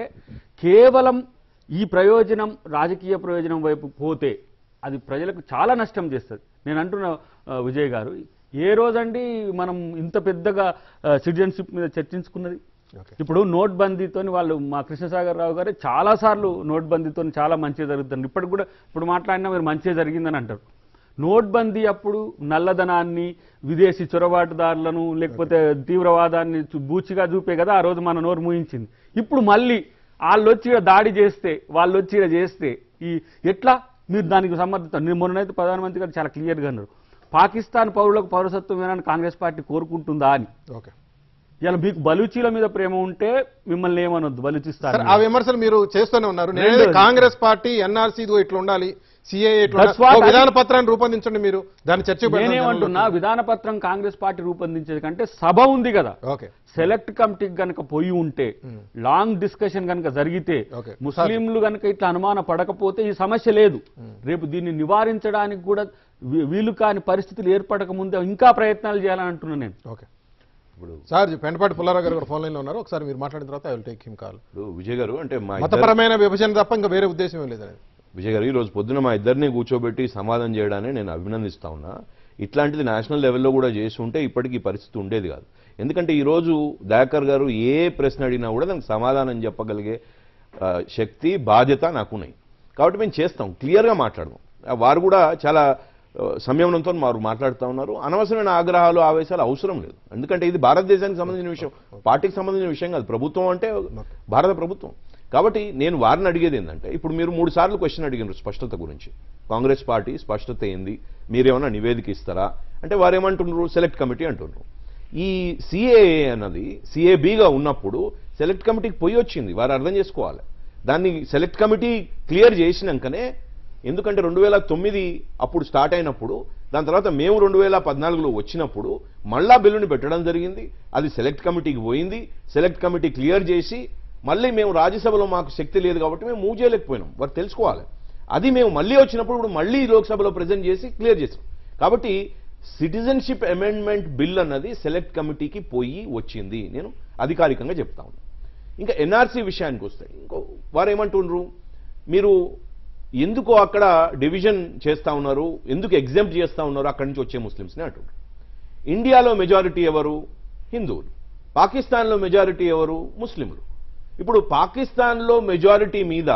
కేవలం ఈ ప్రయోజనం రాజకీయ ప్రయోజనం వైపు పోతే అది ప్రజలకు చాలా నష్టం చేస్తుంది నేను అంటున్నా ఆ, విజయ్ గారు ఏ రోజండి మనం ఇంత పెద్దగా సిటిజన్షిప్ మీద చర్చించుకున్నది ఓకే ఇప్పుడు నోట్ బందీతో వాళ్ళు మా కృష్ణసాగర్ రావు గారు చాలా సార్లు నోట్ బందీతో చాలా మంచిగా జరుగుతుంది ఇప్పటికి కూడా ఇప్పుడు మాట్లాడినా మీరు మంచిగా జరిగిందని అంటారు నోట్ బందీ అప్పుడు నల్లధనాన్ని విదేశీ చొరబాటుదారులను లేకపోతే తీవ్రవాదాన్ని చూ- బూచిగా చూపే కదా ఆ రోజు మన నోరు మూయించింది ఇప్పుడు మళ్ళీ వాళ్ళు వచ్చి ఈడ దాడి చేస్తే వాళ్ళు వచ్చి ఈడ చేస్తే ఈ ఎట్లా మీరు దానికి సమర్థత నేను మొన్నైతే ప్రధానమంత్రి గారు చాలా క్లియర్గా అన్నారు పాకిస్తాన్ పౌరులకు పౌరసత్వం ఇవ్వాలని కాంగ్రెస్ పార్టీ కోరుకుంటుందా అని ఓకే ఇలా మీకు బలూచీల మీద ప్రేమ ఉంటే మిమ్మల్ని ఏమనొద్దు సార్ బలూచిస్తారు ఆ విమర్శలు మీరు చేస్తూనే ఉన్నారు నేను రెండోది. కాంగ్రెస్ పార్టీ ఎన్ఆర్సీ ఇట్లా ఉండాలి సిఏ ఇట్లా That's ఉండాలి. what ఓ I- విధాన పత్రాన్ని రూపొందించండి మీరు దాన్ని చర్చ నేనేమంటున్నా విధాన పత్రం కాంగ్రెస్ పార్టీ రూపొందించేది కంటే సభ ఉంది కదా ఓకే సెలెక్ట్ కమిటీకి గనక పోయి ఉంటే లాంగ్ డిస్కషన్ గనక జరిగితే Okay. ముస్లింలు గనక ఇట్లా అనుమాన పడకపోతే ఈ సమస్య లేదు రేపు దీన్ని నివారించడానికి కూడా వీ- వీలు కాని పరిస్థితులు ఏర్పడక ముందే ఇంకా ప్రయత్నాలు చేయాలని అంటున్నా నేను ఓకే ఇప్పుడు సార్ పెంటపాటి పుల్లారావు గారు కూడా ఫోన్ లైన్ లో ఉన్నారు ఒకసారి మీరు మాట్లాడిన తర్వాత I will take him call ఇప్పుడు విజయ్ గారు అంటే మా ఇద్దరు మతపరమైన విభజన తప్ప ఇంకా వేరే ఉద్దేశం ఏం లేదండి విజయ్ గారు ఈ రోజు పొద్దున మా ఇద్దరిని కూర్చోబెట్టి సమాధానం చేయడాన్ని నేను అభినందిస్తా ఉన్నా ఇట్లాంటిది నేషనల్ లెవెల్లో కూడా చేసి ఉంటే ఇప్పటికీ ఈ పరిస్థితి ఉండేది కాదు ఎందుకంటే ఈ రోజు దయాకర్ గారు ఏ ప్రశ్న అడిగినా కూడా దానికి సమాధానం చెప్పగలిగే ఆ, శక్తి బాధ్యత నాకున్నాయి కాబట్టి మేము చేస్తాం క్లియర్గా మాట్లాడదాం ఆ, వారు కూడా చాలా ఆ, సంయమనంతో వారు మాట్లాడుతూ ఉన్నారు అనవసరమైన ఆగ్రహాలు ఆవేశాలు అవసరం లేదు ఎందుకంటే ఇది భారతదేశానికి సంబంధించిన విషయం పార్టీకి సంబంధించిన విషయం కాదు ప్రభుత్వం అంటే భారత ప్రభుత్వం కాబట్టి నేను వారిని అడిగేది ఏంటంటే ఇప్పుడు మీరు మూడు సార్లు క్వశ్చన్ అడిగినారు స్పష్టత గురించి కాంగ్రెస్ పార్టీ స్పష్టత ఏంది మీరేమన్నా నివేదిక ఇస్తారా అంటే వారు ఏమంటున్నారు సెలెక్ట్ కమిటీ అంటున్నారు ఈ సిఏఏ అన్నది సిఏబిగా ఉన్నప్పుడు సెలెక్ట్ కమిటీకి పోయి వచ్చింది వారు అర్థం చేసుకోవాలి దాన్ని సెలెక్ట్ కమిటీ క్లియర్ చేసినాకనే ఎందుకంటే రెండు వేల తొమ్మిది అప్పుడు స్టార్ట్ అయినప్పుడు దాని తర్వాత మేము రెండు వేల పద్నాలుగులో వచ్చినప్పుడు మళ్ళా బిల్లుని పెట్టడం జరిగింది అది సెలెక్ట్ కమిటీకి పోయింది సెలెక్ట్ కమిటీ క్లియర్ చేసి మళ్ళీ మేము రాజ్యసభలో మాకు శక్తి లేదు కాబట్టి మేము మూవ్ చేయలేకపోయినాం వారు తెలుసుకోవాలి అది మేము మళ్ళీ వచ్చినప్పుడు ఇప్పుడు మళ్ళీ లోక్సభలో ప్రజెంట్ చేసి క్లియర్ చేసాం కాబట్టి సిటిజన్షిప్ అమెండ్మెంట్ బిల్ అన్నది సెలెక్ట్ కమిటీకి పోయి వచ్చింది నేను అధికారికంగా చెప్తా ఉన్నాను ఇంకా ఎన్ఆర్సీ విషయానికి వస్తే ఇంకో వారు ఏమంటుండ్రు మీరు ఎందుకు అక్కడ డివిజన్ చేస్తా ఉన్నారు ఎందుకు ఎగ్జామ్ట్ చేస్తా ఉన్నారు అక్కడి నుంచి వచ్చే ముస్లిమ్స్ని అంటుండ్రు ఇండియాలో మెజారిటీ ఎవరు హిందువులు పాకిస్తాన్లో మెజారిటీ ఎవరు ముస్లింలు ఇప్పుడు పాకిస్తాన్లో మెజారిటీ మీద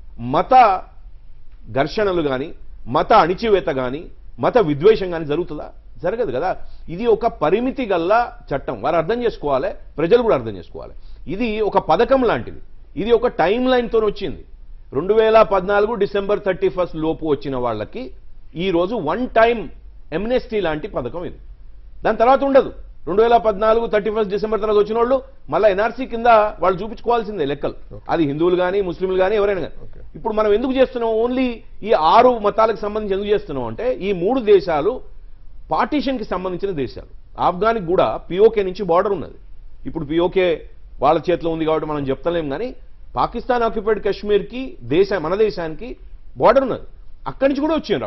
మత ఘర్షణలు కానీ మత అణిచివేత కానీ మత విద్వేషం కానీ జరుగుతుందా జరగదు కదా ఇది ఒక పరిమితి గల్ల చట్టం వారు అర్థం చేసుకోవాలి ప్రజలు కూడా అర్థం చేసుకోవాలి ఇది ఒక పథకం లాంటిది ఇది ఒక టైం లైన్తో వచ్చింది రెండు వేల పద్నాలుగు డిసెంబర్ థర్టీ ఫస్ట్ లోపు వచ్చిన వాళ్ళకి ఈ రోజు వన్ టైం ఎమ్నెస్టీ లాంటి పథకం ఇది దాని తర్వాత ఉండదు రెండు వేల పద్నాలుగు థర్టీ ఫస్ట్ డిసెంబర్ తర్వాత వచ్చిన వాళ్ళు మళ్ళీ ఎన్ఆర్సీ కింద వాళ్ళు చూపించుకోవాల్సిందే లెక్కలు అది హిందువులు కానీ ముస్లింలు కానీ ఎవరైనా కానీ Okay. ఇప్పుడు మనం ఎందుకు చేస్తున్నాం ఓన్లీ ఈ ఆరు మతాలకు సంబంధించి ఎందుకు చేస్తున్నాం అంటే ఈ మూడు దేశాలు పార్టీషన్కి సంబంధించిన దేశాలు ఆఫ్ఘానికి కూడా పిఓకే నుంచి బార్డర్ ఉన్నది ఇప్పుడు పిఓకే వాళ్ళ చేతిలో ఉంది కాబట్టి మనం చెప్తలేం కానీ పాకిస్తాన్ ఆక్యుపైడ్ కాశ్మీర్కి దేశ మన దేశానికి బార్డర్ ఉన్నది అక్కడి నుంచి కూడా వచ్చారు అప్పుడు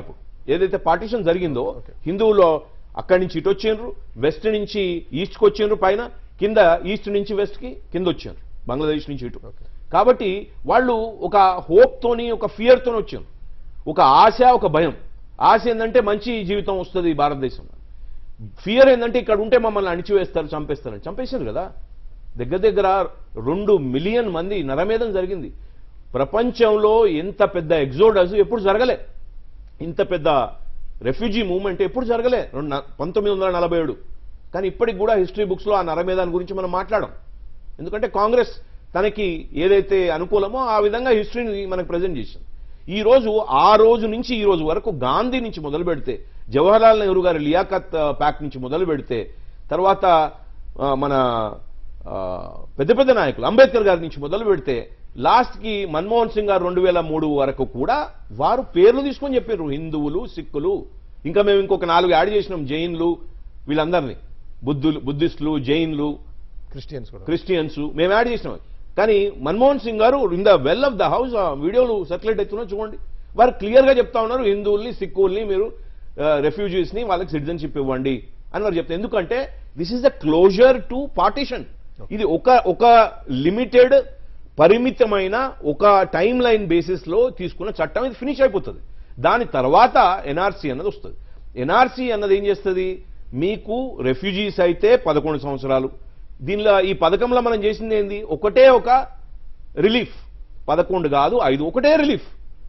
ఏదైతే పార్టీషన్ జరిగిందో Okay. హిందువులు అక్కడి నుంచి ఇటు వచ్చిండ్రు వెస్ట్ నుంచి ఈస్ట్కి వచ్చిండ్రు పైన కింద ఈస్ట్ నుంచి వెస్ట్కి కింద వచ్చిండ్రు బంగ్లాదేశ్ నుంచి ఇటు Okay. కాబట్టి వాళ్ళు ఒక హోప్ తోని ఒక ఫియర్ తోని వచ్చారు ఒక ఆశ ఒక భయం ఆశ ఏంటంటే మంచి జీవితం వస్తుంది భారతదేశంలో ఫియర్ ఏంటంటే ఇక్కడ ఉంటే మమ్మల్ని అణిచివేస్తారు చంపేస్తారని చంపేశారు కదా దగ్గర దగ్గర రెండు మిలియన్ మంది నరమేధం జరిగింది ప్రపంచంలో ఎంత పెద్ద ఎగ్జోడస్ ఎప్పుడు జరగలే ఇంత పెద్ద రెఫ్యూజీ మూవ్మెంట్ ఎప్పుడు జరగలే రెండు న- పంతొమ్మిది వందల నలభై ఏడు కానీ ఇప్పటికి కూడా హిస్టరీ బుక్స్లో ఆ నరమేధాన్ని గురించి మనం మాట్లాడం ఎందుకంటే కాంగ్రెస్ తనకి ఏదైతే అనుకూలమో ఆ విధంగా హిస్టరీని మనకు ప్రజెంట్ చేసింది ఈ రోజు ఆ రోజు నుంచి ఈ రోజు వరకు గాంధీ నుంచి మొదలు పెడితే జవహర్లాల్ నెహ్రూ గారి లియాఖత్ ఆ, ప్యాక్ నుంచి మొదలు పెడితే తర్వాత ఆ, మన ఆ, పెద్ద పెద్ద నాయకులు అంబేద్కర్ గారి నుంచి మొదలు పెడితే లాస్ట్ కి మన్మోహన్ సింగ్ గారు రెండు వేల మూడు వరకు కూడా వారు పేర్లు తీసుకొని చెప్పారు హిందువులు సిక్కులు ఇంకా మేము ఇంకొక నాలుగు యాడ్ చేసినాం జైన్లు వీళ్ళందరినీ బుద్ధులు బుద్ధిస్టులు జైన్లు క్రిస్టియన్స్ కూడా క్రిస్టియన్స్ మేము యాడ్ చేసినాం కానీ మన్మోహన్ సింగ్ గారు in the well of the house ఆ వీడియోలు సర్క్యులేట్ అవుతున్నా చూడండి వారు క్లియర్ గా చెప్తా ఉన్నారు హిందువుల్ని సిక్కుల్ని మీరు రెఫ్యూజీస్ ని వాళ్ళకి సిటిజన్షిప్ ఇవ్వండి అని వారు చెప్తారు ఎందుకంటే this is the closer to partition ఇది ఒక ఒక లిమిటెడ్ పరిమితమైన ఒక టైం లైన్ బేసిస్ లో తీసుకున్న చట్టం ఇది ఫినిష్ అయిపోతుంది దాని తర్వాత ఎన్ఆర్సీ అన్నది వస్తుంది ఎన్ఆర్సీ అన్నది ఏం చేస్తుంది మీకు రెఫ్యూజీస్ అయితే పదకొండు సంవత్సరాలు దీనిలో ఈ పథకంలో మనం చేసింది ఏంది ఒకటే ఒక రిలీఫ్ పదకొండు కాదు ఐదు ఒకటే రిలీఫ్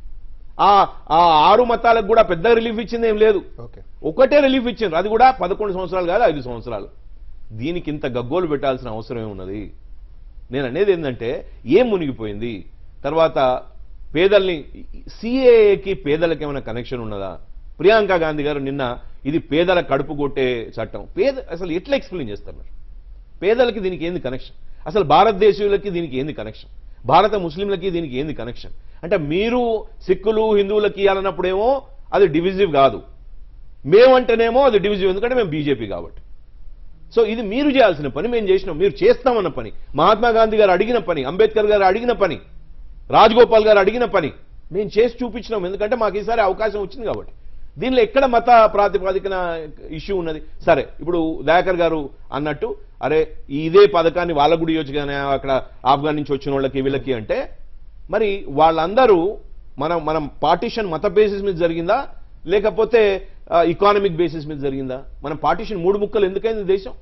ఆ ఆ ఆరు మతాలకు కూడా పెద్ద రిలీఫ్ ఇచ్చింది ఏం లేదు ఓకే ఒకటే రిలీఫ్ ఇచ్చిండ్రు అది కూడా పదకొండు సంవత్సరాలు కాదు ఐదు సంవత్సరాలు దీనికి ఇంత గగ్గోలు పెట్టాల్సిన అవసరం ఏమున్నది నేను అనేది ఏంటంటే ఏం మునిగిపోయింది తర్వాత పేదల్ని సిఏఏకి పేదలకు ఏమైనా కనెక్షన్ ఉన్నదా ప్రియాంక గాంధీ గారు నిన్న ఇది పేదల కడుపు కొట్టే చట్టం పేద అసలు ఎట్లా ఎక్స్ప్లెయిన్ చేస్తారు మీరు పేదలకి దీనికి ఏంది కనెక్షన్ అసలు భారతదేశీయులకి దీనికి ఏంది కనెక్షన్ భారత ముస్లింలకి దీనికి ఏంది కనెక్షన్ అంటే మీరు సిక్కులు హిందువులకి ఇవ్వాలన్నప్పుడేమో అది డివిజివ్ కాదు మేమంటేనేమో అది డివిజివ్ ఎందుకంటే మేము బీజేపీ కాబట్టి సో ఇది మీరు చేయాల్సిన పని మేము చేసినాం మీరు చేస్తామన్న పని మహాత్మా గాంధీ గారు అడిగిన పని అంబేద్కర్ గారు అడిగిన పని రాజగోపాల్ గారు అడిగిన పని మేము చేసి చూపించినాం ఎందుకంటే మాకు ఈసారి అవకాశం వచ్చింది కాబట్టి దీనిలో ఎక్కడ మత ప్రాతిపదికన ఇష్యూ ఉన్నది సరే ఇప్పుడు దయాకర్ గారు అన్నట్టు అరే ఇదే పథకాన్ని వాళ్ళ గుడి ఇవ్వచ్చు కానీ అక్కడ ఆఫ్ఘన్ నుంచి వచ్చిన వాళ్ళకి వీళ్ళకి అంటే మరి వాళ్ళందరూ మనం మనం పార్టీషన్ మత బేసిస్ మీద జరిగిందా లేకపోతే ఇకానమిక్ బేసిస్ మీద జరిగిందా మనం పార్టీషన్ మూడు ముక్కలు ఎందుకైంది దేశం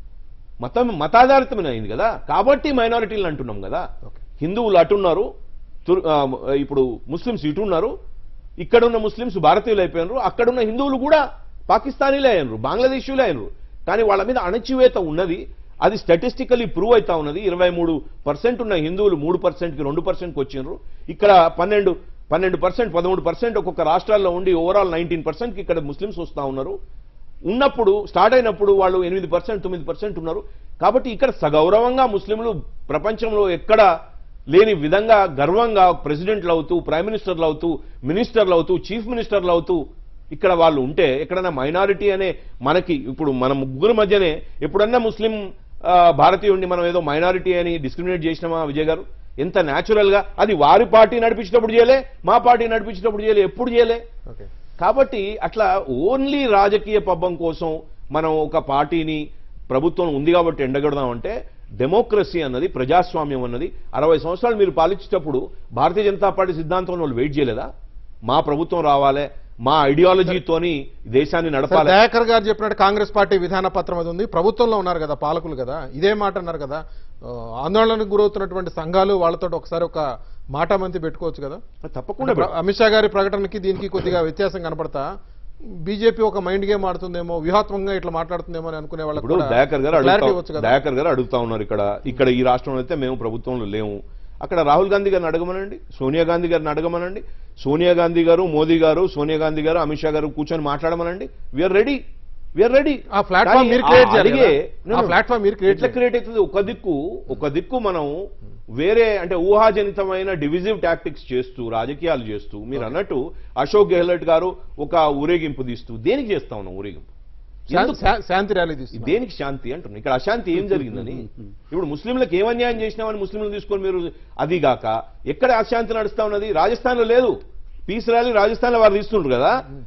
మతం మతాధారితమైన అయింది కదా కాబట్టి మైనారిటీలు అంటున్నాం కదా ఓకే హిందువులు అటున్నారు తుర్- ఆ, ఇప్పుడు ముస్లిమ్స్ ఇటున్నారు ఇక్కడ ఉన్న ముస్లిమ్స్ భారతీయులు అయిపోయినారు అక్కడున్న హిందువులు కూడా పాకిస్తానీలే అయినరు బంగ్లాదేశీయులే అయినరు కానీ వాళ్ళ మీద అణచివేత ఉన్నది అది స్టాటిస్టికలీ ప్రూవ్ అవుతా ఉన్నది ఇరవై మూడు పర్సెంట్ ఉన్న హిందువులు మూడు పర్సెంట్కి రెండు పర్సెంట్కి వచ్చినారు ఇక్కడ పన్నెండు పన్నెండు పర్సెంట్ పదమూడు పర్సెంట్ ఒక్కొక్క రాష్ట్రాల్లో ఉండి ఓవరాల్ నైన్టీన్ పర్సెంట్కి ఇక్కడ ముస్లిమ్స్ వస్తూ ఉన్నారు ఉన్నప్పుడు స్టార్ట్ అయినప్పుడు వాళ్ళు ఎనిమిది పర్సెంట్ తొమ్మిది పర్సెంట్ ఉన్నారు కాబట్టి ఇక్కడ సగౌరవంగా ముస్లింలు ప్రపంచంలో ఎక్కడ లేని విధంగా గర్వంగా ప్రెసిడెంట్లు అవుతూ ప్రైమ్ మినిస్టర్లు అవుతూ మినిస్టర్లు అవుతూ చీఫ్ మినిస్టర్లు అవుతూ ఇక్కడ వాళ్ళు ఉంటే ఎక్కడైనా మైనారిటీ అనే మనకి ఇప్పుడు మన ముగ్గురు మధ్యనే ఎప్పుడన్నా ముస్లిం ఆ, భారతీయుడిని మనం ఏదో మైనారిటీ అని డిస్క్రిమినేట్ చేసినామా విజయ్ గారు ఎంత న్యాచురల్ గా అది వారి పార్టీ నడిపించేటప్పుడు చేయలే మా పార్టీ నడిపించేటప్పుడు చేయలే ఎప్పుడు చేయలే ఓకే కాబట్టి అట్లా ఓన్లీ రాజకీయ పబ్బం కోసం మనం ఒక పార్టీని ప్రభుత్వం ఉంది కాబట్టి ఎండగడదామంటే డెమోక్రసీ అన్నది ప్రజాస్వామ్యం అన్నది అరవై సంవత్సరాలు మీరు పాలించేటప్పుడు భారతీయ జనతా పార్టీ సిద్ధాంతం వాళ్ళు వెయిట్ చేయలేదా మా ప్రభుత్వం రావాలి మా ఐడియాలజీతోని దేశాన్ని సార్, నడపాలి దయాకర్ గారు చెప్పినట్టు కాంగ్రెస్ పార్టీ విధాన పత్రం అది ఉంది ప్రభుత్వంలో ఉన్నారు కదా పాలకులు కదా ఇదే మాట అన్నారు కదా ఆ, ఆందోళనకు గురవుతున్నటువంటి సంఘాలు వాళ్ళతో ఒకసారి ఒక మాట మంతి పెట్టుకోవచ్చు కదా తప్పకుండా ప్ర- అమిత్ షా గారి ప్రకటనకి దీనికి కొద్దిగా వ్యత్యాసం కనపడతా బీజేపీ ఒక మైండ్ గేమ్ ఆడుతుందేమో వ్యూహాత్మకంగా ఇట్లా మాట్లాడుతుందేమో అని అనుకునే వాళ్ళకి ఇప్పుడు కూడా దయాకర్ గారు clarity అడుగుతా ఇవ్వచ్చు కదా దయాకర్ గారు అడుగుతా ఉన్నారు ఇక్కడ ఇక్కడ ఈ రాష్ట్రంలో అయితే మేము ప్రభుత్వంలో లేము అక్కడ రాహుల్ గాంధీ గారిని అడగమనండి సోనియా గాంధీ గారిని అడగమనండి సోనియా గాంధీ గారు మోదీ గారు సోనియా గాంధీ గారు అమిత్ షా గారు కూర్చొని మాట్లాడమనండి వీఆర్ రెడీ వీఆర్ రెడీ ఆ ప్లాట్ఫామ్ మీరు క్రియేట్ చేయాలి కదా? ఆ ప్లాట్ఫామ్ మీరు క్రియేట్ ఎట్లా క్రియేట్ అవుతుంది ఒక దిక్కు ఒక దిక్కు మనం వేరే అంటే ఊహాజనితమైన డివిజివ్ టాక్టిక్స్ చేస్తూ రాజకీయాలు చేస్తూ మీరు అన్నట్టు అశోక్ గెహ్లట్ గారు ఒక ఊరేగింపు తీస్తూ దేనికి చేస్తా ఉన్నాం ఊరేగింపు ఎందుకు? శాంతి ర్యాలీ తీసుకున్నారు దేనికి శాంతి అంటున్నా ఇక్కడ అశాంతి ఏం జరిగిందని ఇప్పుడు ముస్లింలకు ఏం అన్యాయం చేసినామని ముస్లింలు తీసుకొని మీరు అది గాక ఎక్కడ అశాంతి నడుస్తా ఉన్నది రాజస్థాన్లో లేదు పీస్ ర్యాలీ రాజస్థాన్లో వారు తీస్తుండ్రు కదా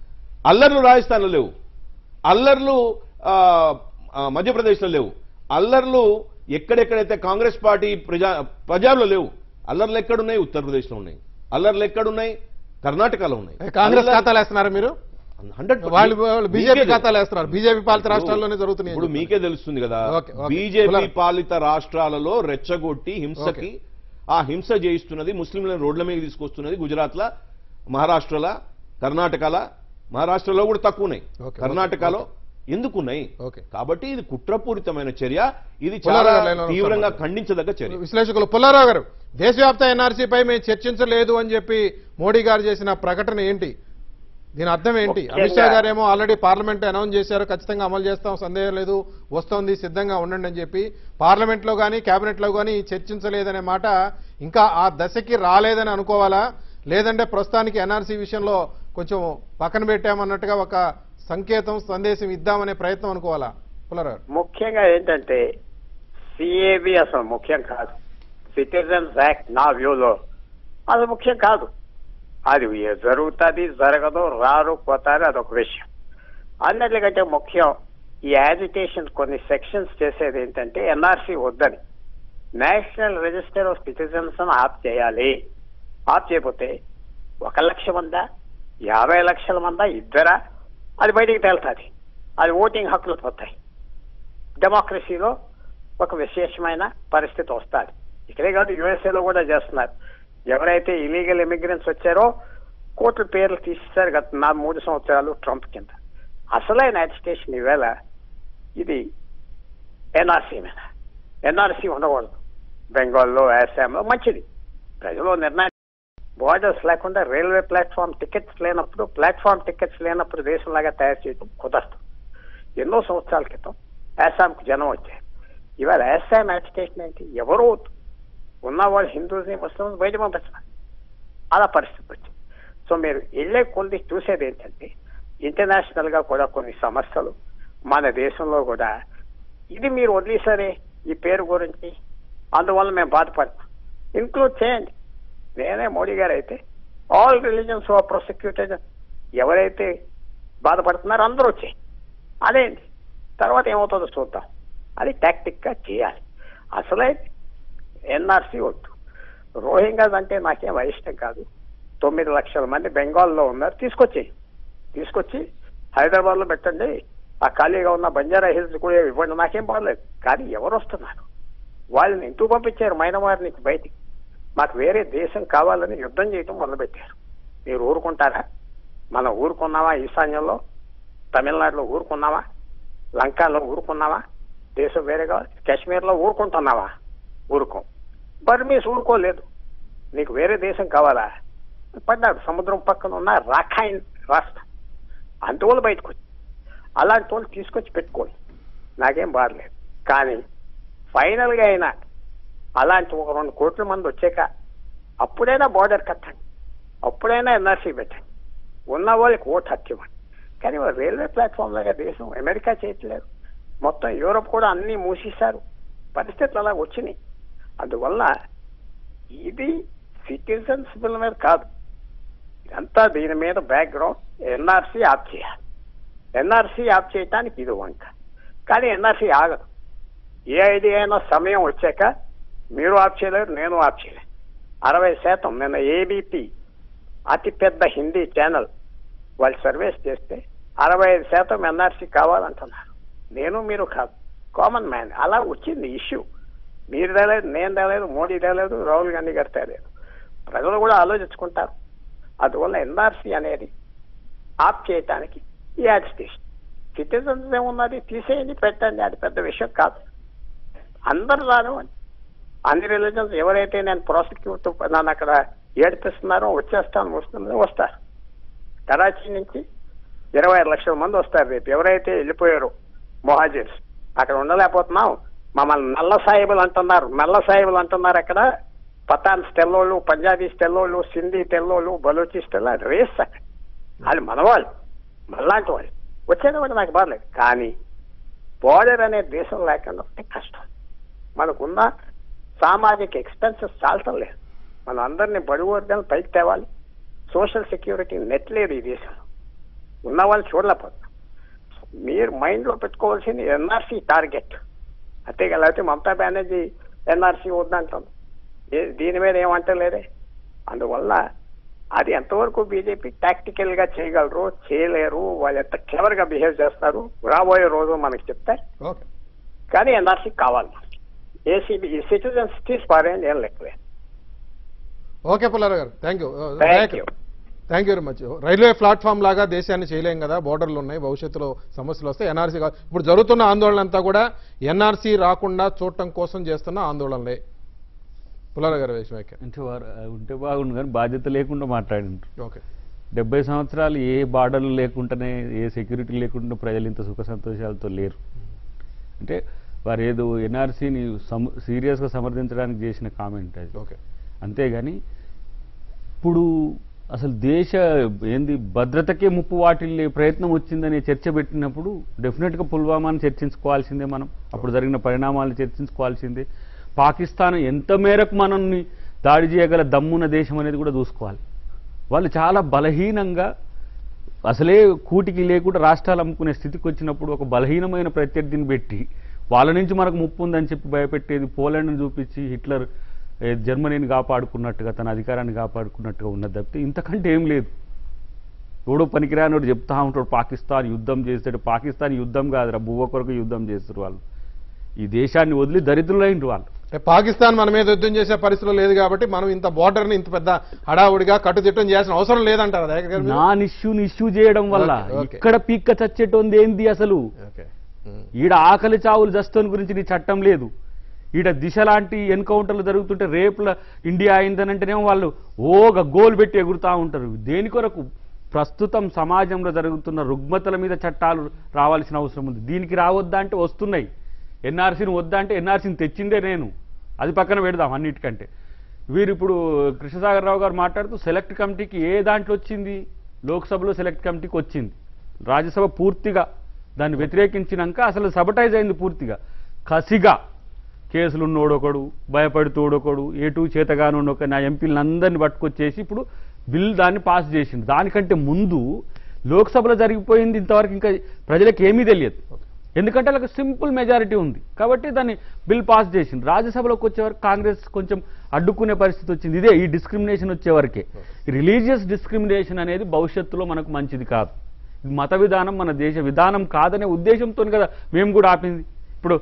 అల్లర్లు రాజస్థాన్లో లేవు అల్లర్లు ఆ, ఆ, మధ్యప్రదేశ్లో లేవు అల్లర్లు ఎక్కడెక్కడైతే కాంగ్రెస్ పార్టీ ప్రజా పంజాబ్లో లేవు అల్లర్లు ఎక్కడున్నాయి ఉత్తరప్రదేశ్లో ఉన్నాయి అల్లర్లు ఎక్కడున్నాయి కర్ణాటకలో ఉన్నాయి కాంగ్రెస్ అల్లర్లు- ఖాతాలు వేస్తున్నారు మీరు హండ్రెడ్ వాళ్ళు వాళ్ళు బీజేపీ మీకే ఖాతాలు వేస్తున్నారు బీజేపీ పాలిత రాష్ట్రాల్లోనే జరుగుతున్నాయి ఇప్పుడు మీకే తెలుస్తుంది కదా ఓకే, ఓకే. బీజేపీ కులాలు. పాలిత రాష్ట్రాలలో రెచ్చగొట్టి హింసకి ఆ హింస చేయిస్తున్నది ముస్లింలను రోడ్ల మీద తీసుకొస్తున్నది గుజరాత్ల మహారాష్ట్రల కర్ణాటకల మహారాష్ట్రలో కూడా తక్కువ ఉన్నాయి ఓకే, కర్ణాటకలో ఎందుకున్నాయి ఓకే. కాబట్టి ఇది కుట్రపూరితమైన చర్య ఇది పుల్లారావు చాలా గారు లైన్లో ఉన్నారు. తీవ్రంగా ఖండించదగ్గ చర్య విశ్లేషకులు పుల్లారావు గారు దేశవ్యాప్త ఎన్ఆర్సీపై మేము చర్చించలేదు అని చెప్పి మోడీ గారు చేసిన ప్రకటన ఏంటి దీని అర్థం ఏంటి ముఖ్యంగా- అమిత్ షా గారు ఏమో ఆల్రెడీ పార్లమెంట్ అనౌన్స్ చేశారు ఖచ్చితంగా అమలు చేస్తాం సందేహం లేదు వస్తోంది సిద్ధంగా ఉండండి అని చెప్పి పార్లమెంట్ లో కానీ కేబినెట్ లో కానీ చర్చించలేదనే మాట ఇంకా ఆ దశకి రాలేదని అనుకోవాలా లేదంటే ప్రస్తుతానికి ఎన్ఆర్సీ విషయంలో కొంచెం పక్కన పెట్టామన్నట్టుగా ఒక సంకేతం సందేశం ఇద్దామనే ప్రయత్నం అనుకోవాలా పుల్లారావు గారు ముఖ్యంగా ఏంటంటే సిఏబి అసలు ముఖ్యం కాదు సిటిజన్స్ యాక్ట్ నా వ్యూలో అది ముఖ్యం కాదు అది జరుగుతుంది జరగదు రారు పోతారు అదొక విషయం అన్నిటికంటే ముఖ్యం ఈ యాజిటేషన్ కొన్ని సెక్షన్స్ చేసేది ఏంటంటే ఎన్ఆర్సీ వద్దని నేషనల్ రిజిస్టర్ ఆఫ్ సిటిజన్స్ అని ఆప్ చేయాలి ఆప్ చేయకపోతే ఒక లక్ష మందా యాభై లక్షల మందా ఇద్దరా అది బయటికి తేలుతుంది అది ఓటింగ్ హక్కులు పోతాయి డెమోక్రసీలో ఒక విశేషమైన పరిస్థితి వస్తుంది ఇక్కడే కాదు యుఎస్ఏలో కూడా చేస్తున్నారు ఎవరైతే ఇలీగల్ ఇమిగ్రెంట్స్ వచ్చారో కోట్ల పేర్లు తీసేశారు గత నా మూడు సంవత్సరాలు ట్రంప్ కింద అసలైన అజిటేషన్ ఈవేళ ఇది ఎన్ఆర్సీ మీద ఎన్ఆర్సీ ఉండకూడదు బెంగాల్లో అస్సాంలో మంచిది ప్రజలు నిర్ణయం బోర్డర్స్ లేకుండా రైల్వే ప్లాట్ఫామ్ టికెట్స్ లేనప్పుడు ప్లాట్ఫామ్ టికెట్స్ లేనప్పుడు దేశంలాగా తయారు చేయడం కుదరదు ఎన్నో సంవత్సరాల క్రితం అస్సాంకు జనం వచ్చారు ఇవాళ అస్సాం అజిటేషన్ ఏంటి ఎవరో ఉన్నవాళ్ళు హిందూస్ని ముస్లిమ్స్ బయట పంపించారు అలా పరిస్థితి వచ్చింది సో మీరు వెళ్ళే కొద్ది చూసేది ఏంటంటే ఇంటర్నేషనల్ గా కూడా కొన్ని సమస్యలు మన దేశంలో కూడా ఇది మీరు వదిలేసారే ఈ పేరు గురించి అందువల్ల మేము బాధపడతాం ఇంక్లూడ్ చేయండి నేనే మోడీ గారు అయితే ఆల్ రిలీజన్స్ ఆర్ ప్రాసిక్యూటెడ్ ఎవరైతే బాధపడుతున్నారో అందరూ వచ్చాయి అదేంటి తర్వాత ఏమవుతుందో చూద్దాం అది టాక్టిక్ గా చేయాలి అసలే ఎన్ఆర్సీ వద్దు రోహింగాస్ అంటే నాకేం ఇష్టం కాదు తొమ్మిది లక్షల మంది బెంగాల్లో ఉన్నారు తీసుకొచ్చేయి తీసుకొచ్చి హైదరాబాద్ లో పెట్టండి ఆ ఖాళీగా ఉన్న బంజారా హిల్స్ కూడా ఇవ్వండి నాకేం బాగలేదు కానీ ఎవరు వస్తున్నారు వాళ్ళని ఎందుకు పంపించారు మైనవారిని బయటికి మాకు వేరే దేశం కావాలని యుద్ధం చేయటం మొదలుపెట్టారు మీరు ఊరుకుంటారా మనం ఊరుకున్నావా ఈశాన్యంలో తమిళనాడులో ఊరుకున్నావా లంకాలో ఊరుకున్నావా దేశం వేరే కావాలి కాశ్మీర్లో ఊరుకుంటున్నావా ఊరుకోం బర్మీస్ ఊరుకోలేదు నీకు వేరే దేశం కావాలా పడ్డాడు సముద్రం పక్కన ఉన్న రాఖాయిన్ రాష్ట్రం అందువల్ల బయటకు వచ్చి అలాంటి వాళ్ళు తీసుకొచ్చి పెట్టుకోండి నాకేం బాధలేదు కానీ ఫైనల్గా అయినా అలాంటి ఒక రెండు కోట్ల మంది వచ్చాక అప్పుడైనా బార్డర్ కట్టండి అప్పుడైనా ఎన్ఆర్సీ పెట్టండి ఉన్న వాళ్ళకి ఓటు హక్కు ఇవ్వండి కానీ వాళ్ళు రైల్వే ప్లాట్ఫామ్ లాగా దేశం అమెరికా చేయట్లేదు మొత్తం యూరోప్ కూడా అన్నీ మూసేశారు పరిస్థితులు అలా వచ్చినాయి అందువల్ల ఇది సిటిజన్స్ బిల్ మీద కాదు ఇదంతా దీని మీద బ్యాక్గ్రౌండ్ ఎన్ఆర్సీ ఆప్ చేయాలి ఎన్ఆర్సీ ఆప్ చేయటానికి ఇది వంక కానీ ఎన్ఆర్సీ ఆగదు ఏ ఐడియా అయినా సమయం వచ్చాక మీరు ఆప్ చేయలేరు నేను ఆప్ చేయలేను అరవై శాతం నిన్న ఏబీపీ అతి పెద్ద హిందీ ఛానల్ వాళ్ళు సర్వేస్ చేస్తే అరవై ఐదు శాతం ఎన్ఆర్సీ కావాలంటున్నారు నేను మీరు కాదు కామన్ మ్యాన్ అలా వచ్చింది ఇష్యూ మీరు తేలేదు నేను తేలేదు మోడీ తేలేదు రాహుల్ గాంధీ గారు తేలేదు ప్రజలు కూడా ఆలోచించుకుంటారు అందువల్ల ఎన్ఆర్సీ అనేది ఆప్ చేయటానికి ఈ యాజిటేషన్ సిటిజన్స్ ఏమున్నది తీసేయండి పెట్టండి అది పెద్ద విషయం కాదు అందరు రానివ్వండి అన్ని రిలీజన్స్ ఎవరైతే నేను ప్రాసిక్యూట్ నన్ను అక్కడ ఏడిపిస్తున్నారో వచ్చేస్తాను వస్తున్నారో వస్తారు కరాచీ నుంచి ఇరవై ఆరు లక్షల మంది వస్తారు రేపు ఎవరైతే వెళ్ళిపోయారో మొహాజిర్స్ అక్కడ ఉండలేకపోతున్నాం మమ్మల్ని నల్ల సాయిబులు అంటున్నారు నల్ల సాయిబులు అంటున్నారు అక్కడ పతాన్స్ తెల్లోళ్ళు పంజాబీస్ తెల్లోళ్ళు సింధీ తెల్లోళ్ళు బలూచిస్ తెల్ల రేస్ అక్కడ వాళ్ళు మనవాళ్ళు మళ్ళాంటి వాళ్ళు వచ్చేది కూడా నాకు బాగలేదు కానీ బోర్డర్ అనే దేశం లేకుండా ఉంటే కష్టం మనకున్న సామాజిక ఎక్స్పెన్సెస్ చాలటం లేదు మనం అందరినీ బడుగు వర్గాలను పైకి తేవాలి సోషల్ సెక్యూరిటీ నెట్ లేదు ఈ దేశంలో ఉన్న వాళ్ళు చూడలేకపోతున్నారు మీరు మైండ్ లో పెట్టుకోవాల్సింది ఎన్ఆర్సీ టార్గెట్ అంతే కదా లేకపోతే మమతా బెనర్జీ ఎన్ఆర్సీ వద్దంటాం ఏ- దీని మీద ఏమంటలేదే అందువల్ల అది ఎంతవరకు బీజేపీ టాక్టికల్ గా చేయగలరు చేయలేరు వాళ్ళు ఎంత క్లవర్ గా బిహేవ్ చేస్తారు రాబోయే రోజు మనకి చెప్తారు ఓకే కానీ ఎన్ఆర్సీ కావాలి ఏసీబీ సిటిజన్స్ తీసుకోవాలని ఏం లెక్కలే ఓకే పుల్లారావు గారు thank you thank you thank you very much railway platform లాగా దేశాన్ని చేయలేం కదా బోర్డర్లు ఉన్నాయి భవిష్యత్తులో సమస్యలు వస్తాయి ఎన్ఆర్సీ కాదు ఇప్పుడు జరుగుతున్న ఆందోళన అంతా కూడా ఎన్ఆర్సీ రాకుండా చూడటం కోసం చేస్తున్న ఆందోళనలే పుల్లారావు గారు వేసిన వ్యాఖ్య అంటే వారు ఉంటే బాగుండు కానీ బాధ్యత లేకుండా మాట్లాడిండ్రు ఓకే డెబ్బై సంవత్సరాలు ఏ బార్డర్లు లేకుండానే ఏ సెక్యూరిటీ లేకుండా ప్రజలు ఇంత సుఖ సంతోషాలతో లేరు అంటే వారు ఏదో ఎన్ఆర్సీని సమ సీరియస్గా సమర్థించడానికి చేసిన కామెంట్ అది ఓకే అంతేగాని ఇప్పుడు అసలు దేశ ఏంది భద్రతకే ముప్పు వాటిల్లే ప్రయత్నం వచ్చిందనే చర్చ పెట్టినప్పుడు డెఫినెట్గా పుల్వామాను చర్చించుకోవాల్సిందే మనం అప్పుడు జరిగిన పరిణామాలను చర్చించుకోవాల్సిందే పాకిస్తాన్ ఎంత మేరకు మనల్ని దాడి చేయగల దమ్మున్న దేశం అనేది కూడా చూసుకోవాలి వాళ్ళు చాలా బలహీనంగా అసలే కూటికి లేకుండా రాష్ట్రాలు అమ్ముకునే స్థితికి వచ్చినప్పుడు ఒక బలహీనమైన ప్రత్యర్థిని పెట్టి వాళ్ళ నుంచి మనకు ముప్పు ఉందని చెప్పి భయపెట్టేది పోలాండ్ని చూపించి హిట్లర్ ఏ, జర్మనీని కాపాడుకున్నట్టుగా తన అధికారాన్ని కాపాడుకున్నట్టుగా ఉన్నది తప్పితే ఇంతకంటే ఏం లేదు ఎవడో పనికిరానోడు చెప్తా ఉంటాడు పాకిస్తాన్ యుద్ధం చేస్తాడు పాకిస్తాన్ యుద్ధం కాదురా బువ్వ కొరకు యుద్ధం చేస్తారు వాళ్ళు ఈ దేశాన్ని వదిలి దరిద్రులైండ్రు వాళ్ళు అంటే పాకిస్తాన్ మన మీద యుద్ధం చేసే పరిస్థితిలో లేదు కాబట్టి మనం ఇంత బోర్డర్ని ఇంత పెద్ద హడావుడిగా కట్టుదిట్టం చేయాల్సిన అవసరం లేదంటారు దయాకర్ గారు మీరు? నా ఇష్యూని ఇష్యూ చేయడం వల్ల ఓకే, ఓకే. ఇక్కడ పీక్క చచ్చేటోంది ఏంది అసలు ఓకే ఉమ్. ఈడ ఆకలి చావులు జస్తోని గురించి నీ చట్టం లేదు ఈడ దిశ లాంటి ఎన్కౌంటర్లు జరుగుతుంటే రేపుల ఇండియా అయిందనంటేనేమో వాళ్ళు ఓగ గోల్ పెట్టి ఎగురుతా ఉంటారు దేని కొరకు ప్రస్తుతం సమాజంలో జరుగుతున్న రుగ్మతల మీద చట్టాలు రావాల్సిన అవసరం ఉంది దీనికి రావద్దా అంటే వస్తున్నాయి ఎన్ఆర్సీని వద్దా అంటే ఎన్ఆర్సీని తెచ్చిందే నేను అది పక్కన పెడదాం అన్నిటికంటే వీరు ఇప్పుడు కృష్ణసాగర్ రావు గారు మాట్లాడుతూ సెలెక్ట్ కమిటీకి ఏ దాంట్లో వచ్చింది లోక్సభలో సెలెక్ట్ కమిటీకి వచ్చింది రాజ్యసభ పూర్తిగా దాన్ని వ్యతిరేకించినాక అసలు సబటైజ్ అయింది పూర్తిగా కసిగా కేసులు ఉన్నోడొకడు భయపడుతోడొకడు ఏటు చేతగాను ఒక నా ఎంపీలను అందరిని పట్టుకొచ్చేసి ఇప్పుడు బిల్ దాన్ని పాస్ చేసింది దానికంటే ముందు లోక్సభలో జరిగిపోయింది ఇంతవరకు ఇంకా ప్రజలకు ఏమీ తెలియదు ఎందుకంటే వాళ్ళకి సింపుల్ మెజారిటీ ఉంది కాబట్టి దాన్ని బిల్ పాస్ చేసింది రాజ్యసభలోకి వచ్చేవరకు కాంగ్రెస్ కొంచెం అడ్డుకునే పరిస్థితి వచ్చింది ఇదే ఈ డిస్క్రిమినేషన్ వచ్చేవరకే రిలీజియస్ డిస్క్రిమినేషన్ అనేది భవిష్యత్తులో మనకు మంచిది కాదు ఇది మత విధానం మన దేశ విధానం కాదనే ఉద్దేశంతో కదా మేము కూడా ఆపింది ఇప్పుడు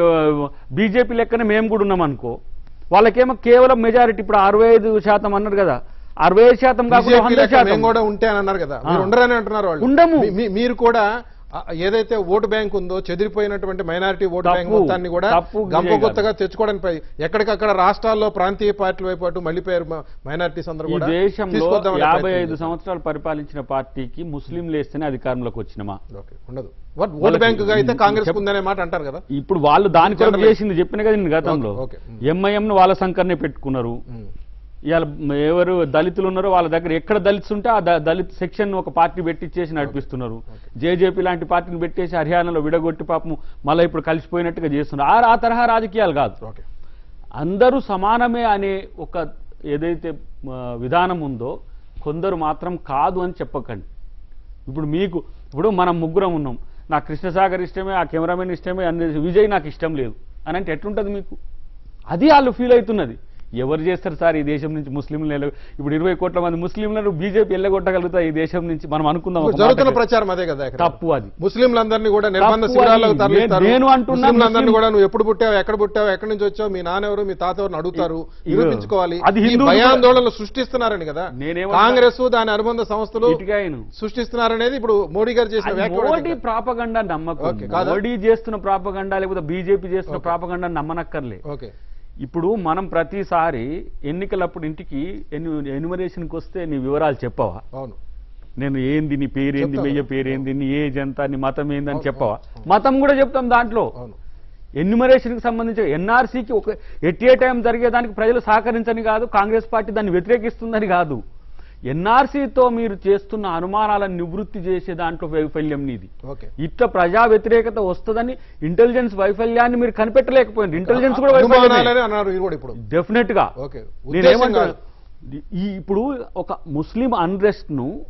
బీజేపీ లెక్కనే మేము కూడా ఉన్నాం అనుకో వాళ్ళకేమో కేవలం మెజారిటీ ఇప్పుడు అరవై ఐదు శాతం అన్నారు కదా అరవై ఐదు శాతం కాకుండా BJP వంద లెక్క శాతం మేము కూడా ఉంటే అని అన్నారు కదా మీరు ఆ. ఉండరని అంటున్నారు వాళ్ళు ఉండము. మీ- మీ- మీరు కూడా ఆ, ఏదైతే ఓటు బ్యాంక్ ఉందో చెదిరిపోయినటువంటి మైనారిటీ ఓటు తప్పు. బ్యాంక్ మొత్తాన్ని కూడా తప్పు గంప విజయ్ కొత్తగా తెచ్చుకోవడానికి ప్రయ- ఎక్కడికక్కడ రాష్ట్రాల్లో ప్రాంతీయ పార్టీల వైపు అటు మళ్ళీపోయారు మైనారిటీస్ అందరూ ఈ కూడా దేశంలో తీసుకొద్దామనే యాభై ప్రయత్నం ఐదు చేశారు. సంవత్సరాలు పరిపాలించిన పార్టీకి ముస్లింలు వేస్తేనే అధికారంలోకి వచ్చినమా ఓకే ఉండదు ఓట్- ఓటు వాళ్ళకి బ్యాంక్ గా అయితే ఈ- కాంగ్రెస్ చెప్- ఉందనే మాట అంటారు కదా ఇప్పుడు వాళ్ళు దాని కొరకు Generalize. చేసింది చెప్పిన కదా నేను గతంలో ఓకే, ఓకే. ఎంఐఎంను వాళ్ళ సంకరనే పెట్టుకున్నారు ఉమ్. ఇవాళ ఎవరు దళితులు ఉన్నారో వాళ్ళ దగ్గర ఎక్కడ దళిత్స్ ఉంటే ఆ ద- దళిత్ సెక్షన్ ఒక పార్టీ పెట్టించేసి నడిపిస్తున్నారు జేజేపీ లాంటి పార్టీని పెట్టేసి హర్యానాలో విడగొట్టి పాపం మళ్ళీ ఇప్పుడు కలిసిపోయినట్టుగా చేస్తున్నారు ఆ- ఆ తరహా రాజకీయాలు కాదు ఓకే అందరూ సమానమే అనే ఒక ఏదైతే ఆ, విధానం ఉందో కొందరు మాత్రం కాదు అని చెప్పకండి ఇప్పుడు మీకు ఇప్పుడు మనం ముగ్గురం ఉన్నాం నాకు కృష్ణసాగర్ ఇష్టమే ఆ కెమెరామెన్ ఇష్టమే అన్ని విజయ్ నాకు ఇష్టం లేదు అని అంటే ఎట్లుంటుంది మీకు అది వాళ్ళు ఫీల్ అవుతున్నది ఎవరు చేస్తారు సార్ ఈ దేశం నుంచి ముస్లింలు వెళ్ళ ఇప్పుడు ఇరవై కోట్ల మంది ముస్లింలను బీజేపీ వెళ్ళగొట్టగలుగుతా ఈ దేశం నుంచి మనం అనుకుందాం ఒక ఇప్పుడు జరుగుతున్న మాట. ప్రచారం అదే కదా ఇక్కడ. తప్పు అది ముస్లింలందరినీ కూడా నిర్బంధ తప్పు శిబిరాలకు అది. తరలిస్తారు నేను అంటున్నా ముస్లింలందరినీ ముస్లిం- కూడా నువ్వు ఎప్పుడు పుట్టావు ఎక్కడ పుట్టావు ఎక్కడి నుంచి వచ్చావు మీ నాన్నెవరు మీ తాత ఎవరు అడుగుతారు ఇ- నిరూపించుకోవాలి అది ఈ హిందువులు కూడా- భయాందోళనలు సృష్టిస్తున్నారని కదా నేనేమంటా- కాంగ్రెస్ దాని అనుబంధ సంస్థలు ఇటుకాయను సృష్టిస్తున్నారనేది ఇప్పుడు మోడీ గారు చేసిన అది వ్యాఖ్య కూడా మోడీ కదా. ప్రాపగండా నమ్మకం ఓకే, కాదా? మోడీ చేస్తున్న ప్రాపగండా లేకపోతే బీజేపీ చేస్తున్న ఓకే. ప్రాపగండా నమ్మనక్కర్లే ఓకే ఇప్పుడు మనం ప్రతిసారి ఎన్నికలప్పుడు ఇంటికి ఎన్ని ఎన్యుమరేషన్కి వస్తే నీ వివరాలు చెప్పవా అవును నేను ఏంది నీ పేరేంది చెప్తాను. మెయ్య పేరేంది నీ ఏజ్ ఎంత నీ మతం ఏందని అవును, చెప్పవా అవును. మతం కూడా చెప్తాం దాంట్లో అవును ఎన్యుమరేషన్కి సంబంధించి ఎన్ఆర్సీకి ఒక ఎట్ ఏ టైం జరిగేదానికి ప్రజలు సహకరించని కాదు కాంగ్రెస్ పార్టీ దాన్ని వ్యతిరేకిస్తుందని కాదు ఎన్ఆర్సీతో మీరు చేస్తున్న అనుమానాలను నివృత్తి చేసే దాంట్లో వైఫల్యం నీది ఓకే ఇట్లా ప్రజా వ్యతిరేకత వస్తుందని ఇంటెలిజెన్స్ వైఫల్యాన్ని మీరు కనిపెట్టలేకపోయింది ఇంటెలిజెన్స్ కూడా వైఫల్యమే అనుమానాలని అన్నారు మీరు కూడా ఇప్పుడు డెఫినెట్ గా ఓకే నేనేమంటా ఉద్దేశం కాదు. ఈ ఇప్పుడు ఒక ముస్లిం అన్రెస్ట్ ను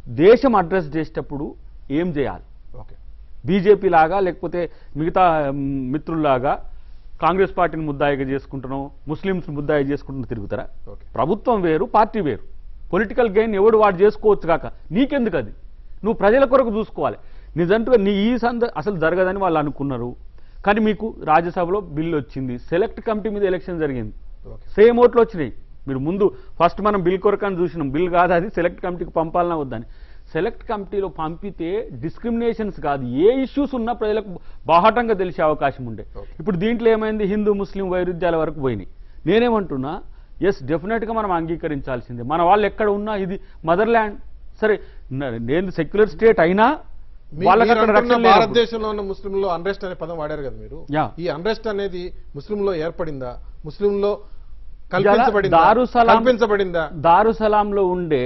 దేశం అడ్రస్ చేసేటప్పుడు ఏం చేయాలి ఓకే బీజేపీ లాగా లేకపోతే మిగతా మ్, మిత్రుల్లాగా కాంగ్రెస్ పార్టీని ముద్దాయిగా చేసుకుంటున్నాం ముస్లిమ్స్ ముద్దాయి చేసుకుంటున్నాం తిరుగుతారా ఓకే ప్రభుత్వం వేరు పార్టీ వేరు పొలిటికల్ గెయిన్ ఎవడు వాడు చేసుకోవచ్చు కాక నీకెందుకు అది నువ్వు ప్రజల కొరకు చూసుకోవాలి నిజంటుగా నీ ఈ సంద అసలు జరగదని వాళ్ళు అనుకున్నారు కానీ మీకు రాజ్యసభలో బిల్లు వచ్చింది సెలెక్ట్ కమిటీ మీద ఎలక్షన్ జరిగింది ఓకే సేమ్ ఓట్లు వచ్చినాయి మీరు ముందు ఫస్ట్ మనం బిల్ కొరకని చూసినాం బిల్ కాదు అది సెలెక్ట్ కమిటీకి పంపాలన్నా వద్దని సెలెక్ట్ కమిటీలో పంపితే డిస్క్రిమినేషన్స్ కాదు ఏ ఇష్యూస్ ఉన్నా ప్రజలకు బాహాటంగా తెలిసే అవకాశం ఉండే Okay. ఇప్పుడు దీంట్లో ఏమైంది హిందూ ముస్లిం వైరుధ్యాల వరకు పోయినాయి నేనేమంటున్నా ఎస్ డెఫినెట్గా మనం అంగీకరించాల్సిందే మన వాళ్ళు ఎక్కడ ఉన్నా ఇది మదర్ ల్యాండ్ సరే న- నేను సెక్యులర్ స్టేట్ అయినా మీ- వాళ్ళకి మీరు అక్కడ అంటున్న రక్షణ లేనప్పుడు. భారతదేశంలో ఉన్న ముస్లింలో అన్రెస్ట్ అనే పదం వాడారు కదా మీరు యా. ఈ అన్రెస్ట్ అనేది ముస్లింలో ఏర్పడిందా ముస్లింలో కల్పించబడిందా దారుసలాం కల్పించబడిందా దారుసలాంలో ఉండే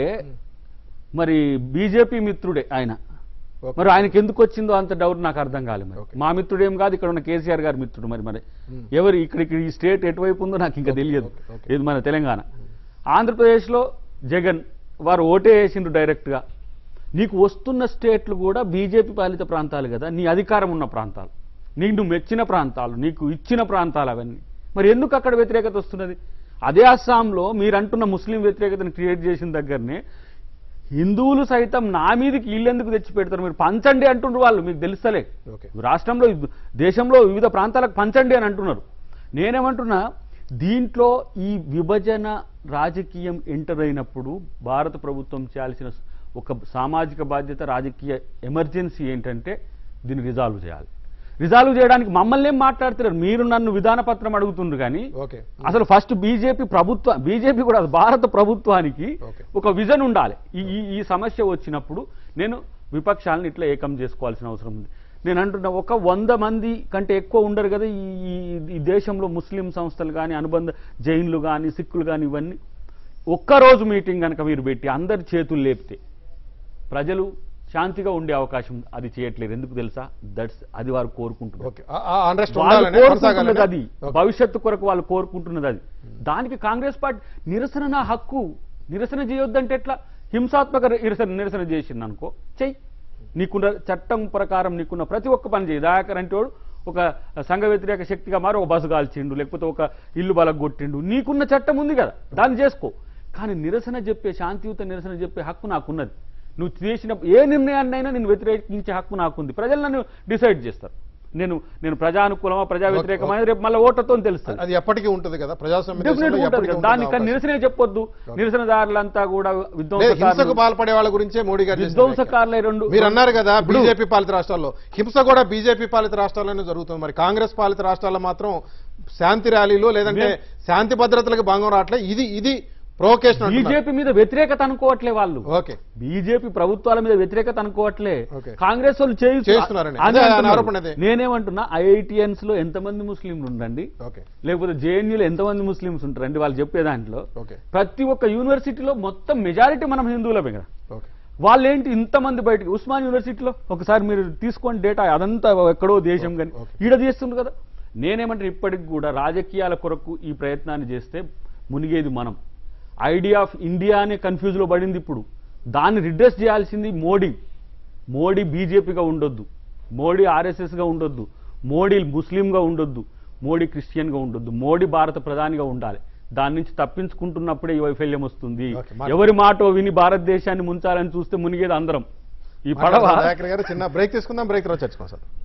మరి బీజేపీ మిత్రుడే ఆయన ఓకే. మరి ఆయనకి ఎందుకు వచ్చిందో అంత డౌట్ నాకు అర్థం కాలేదు మరి ఓకే. మా మిత్రుడేం కాదు ఇక్కడ ఉన్న కేసీఆర్ గారి మిత్రుడు మరి మరి మ్మ్. ఎవరు ఇక్కడ ఇక్కడ ఈ స్టేట్ ఎటువైపు ఉందో నాకు ఇంకా ఓకే, తెలియదు ఓకే, ఓకే. ఇది మన తెలంగాణ ఆంధ్రప్రదేశ్లో జగన్ వారు ఓటే వేసిండు డైరెక్ట్గా నీకు వస్తున్న స్టేట్లు కూడా బీజేపీ పాలిత ప్రాంతాలు కదా నీ అధికారం ఉన్న ప్రాంతాలు నీకు నువ్వు మెచ్చిన ప్రాంతాలు నీకు ఇచ్చిన ప్రాంతాలు అవన్నీ మరి ఎందుకు అక్కడ వ్యతిరేకత వస్తున్నది అదే అస్సాంలో మీరు అంటున్న ముస్లిం వ్యతిరేకతను క్రియేట్ చేసిన దగ్గరనే హిందువులు సైతం నా మీదకి వీళ్ళెందుకు తెచ్చి పెడతారు మీరు పంచండి అంటుండ్రు వాళ్ళు మీకు తెలుస్తలే ఓకే రాష్ట్రంలో ఇది- దేశంలో వివిధ ప్రాంతాలకు పంచండి అని అంటున్నారు నేనేమంటున్నా దీంట్లో ఈ విభజన రాజకీయం ఎంటర్ అయినప్పుడు భారత ప్రభుత్వం చేయాల్సిన ఒక సామాజిక బాధ్యత రాజకీయ ఎమర్జెన్సీ ఏంటంటే దీన్ని రిజాల్వ్ చేయాలి రిజాల్వ్ చేయడానికి మమ్మల్ని ఏం మాట్లాడుతున్నారు మీరు నన్ను విధాన పత్రం అడుగుతుండ్రు కానీ ఓకే అసలు ఫస్ట్ బీజేపీ ప్రభుత్వ బీజేపీ కూడా కాదు, భారత ప్రభుత్వానికి ఓకే. ఒక విజన్ ఉండాలి ఈ ఈ- ఈ సమస్య వచ్చినప్పుడు నేను విపక్షాలను ఇట్లా ఏకం చేసుకోవాల్సిన అవసరం ఉంది నేను అంటున్నా ఒక వంద మంది కంటే ఎక్కువ ఉండరు కదా ఈ ఈ- ఈ దేశంలో ముస్లిం సంస్థలు కానీ అనుబంధ జైన్లు కానీ సిక్కులు కానీ ఇవన్నీ ఒక్కరోజు మీటింగ్ కనుక మీరు పెట్టి అందరి చేతులు లేపితే ప్రజలు శాంతిగా ఉండే అవకాశం ఉంది. అది చేయట్లేదు ఎందుకు తెలుసా దట్స్ అది వారు కోరుకుంటున్నారు ఓకే ఆ అన్రెస్ట్ వాళ్ళు ఉండాలని కోరుకుంటున్నది అది కొనసాగాలని? ఓకే. భవిష్యత్తు కొరకు వాళ్ళు కోరుకుంటున్నది అది దానికి కాంగ్రెస్ పార్టీ నిరసన నా హక్కు నిరసన చేయొద్దంటే ఎట్లా హింసాత్మక నిరసన నిరసన చేసింది అనుకో చెయ్యి నీకున్న చట్టం ప్రకారం నీకున్న ప్రతి ఒక్క పని చేయి దయాకర్ అంటే వాడు ఒక సంఘ వ్యతిరేక శక్తిగా మారి ఒక బస్సు కాల్చిండు లేకపోతే ఒక ఇల్లు బలగొట్టిండు నీకున్న చట్టం ఉంది కదా దాన్ని చేసుకో కానీ నిరసన చెప్పే శాంతియుత నిరసన చెప్పే హక్కు నాకున్నది నువ్వు చేసిన ఏ నిర్ణయాన్నైనా నేను వ్యతిరేకించే హక్కు నాకుంది ప్రజలు నన్ను డిసైడ్ చేస్తారు నేను నేను ప్రజానుకూలమా ప్రజా వ్యతిరేకమైన రేపు మళ్ళీ ఓటర్తో తెలుస్తుంది అది ఎప్పటికీ ఉంటుంది కదా ప్రజాస్వామ్య డెఫినెట్ దేశంలో ఉంటుంది ఎప్పటికీ కదా. ఉంటుంది దాన్ని కానీ అవకాశం. నిరసనే చెప్పొద్దు నిరసనదారులంతా కూడా లేదు, హింసకు విధ్వంసకారులు పాల్పడే వాళ్ళ గురించే మోడీ గారు చేసిన విధ్వంసకారులే రెండు మీరు అన్నారు కదా ఇప్పుడు- బీజేపీ పాలిత రాష్ట్రాల్లో హింస కూడా బీజేపీ పాలిత రాష్ట్రాల్లోనే జరుగుతుంది మరి కాంగ్రెస్ పాలిత రాష్ట్రాల్లో మాత్రం శాంతి ర్యాలీలు లేదంటే మే- శాంతి భద్రతలకు భంగం రావట్లే ఇది ఇది ప్రొవకేషన్ బీజేపీ మీద వ్యతిరేకత అనుకోవట్లే వాళ్ళు ఓకే బీజేపీ ప్రభుత్వాల మీద వ్యతిరేకత అనుకోవట్లే ఓకే. కాంగ్రెస్ వాళ్ళు చేయి చేస్తున్నారని. అని అదే ఆయన అంటున్నారు. ఆరోపణ అదే. నేనేమంటున్నా ఐఐటిఎన్స్ లో ఎంతమంది ముస్లింలు ఉండండి ఓకే లేకపోతే జేఎన్యూలో ఎంతమంది ముస్లిమ్స్ ఉంటారండి వాళ్ళు చెప్పే దాంట్లో ఓకే ప్రతి ఒక్క యూనివర్సిటీలో మొత్తం మెజారిటీ మనం హిందువులమే కదా ఓకే వాళ్ళేంటి ఇంతమంది బయటకు ఉస్మాన్ యూనివర్సిటీలో ఒకసారి మీరు తీసుకోండి డేటా అదంతా ఎక్కడో దేశం కానీ ఓకే. ఈడ చేస్తుంది కదా నేనేమంటే ఇప్పటికి కూడా రాజకీయాల కొరకు ఈ ప్రయత్నాన్ని చేస్తే మునిగేది మనం ఐడియా ఆఫ్ ఇండియానే కన్ఫ్యూజ్లో పడింది ఇప్పుడు దాన్ని రిడ్రెస్ చేయాల్సింది మోడీ మోడీ బీజేపీగా ఉండొద్దు మోడీ ఆర్ఎస్ఎస్గా ఉండొద్దు మోడీ ముస్లింగా ఉండొద్దు మోడీ క్రిస్టియన్గా ఉండొద్దు మోడీ భారత ప్రధానిగా ఉండాలి దాని నుంచి తప్పించుకుంటున్నప్పుడే ఈ వైఫల్యం వస్తుంది ఓకే, మాట- ఎవరి మాటో విని భారతదేశాన్ని ముంచాలని చూస్తే మునిగేది అందరం ఈ పడవ దయాకర్ గారు చిన్న బ్రేక్ తీసుకుందాం బ్రేక్ తర్వాత చర్చకున్నాం సార్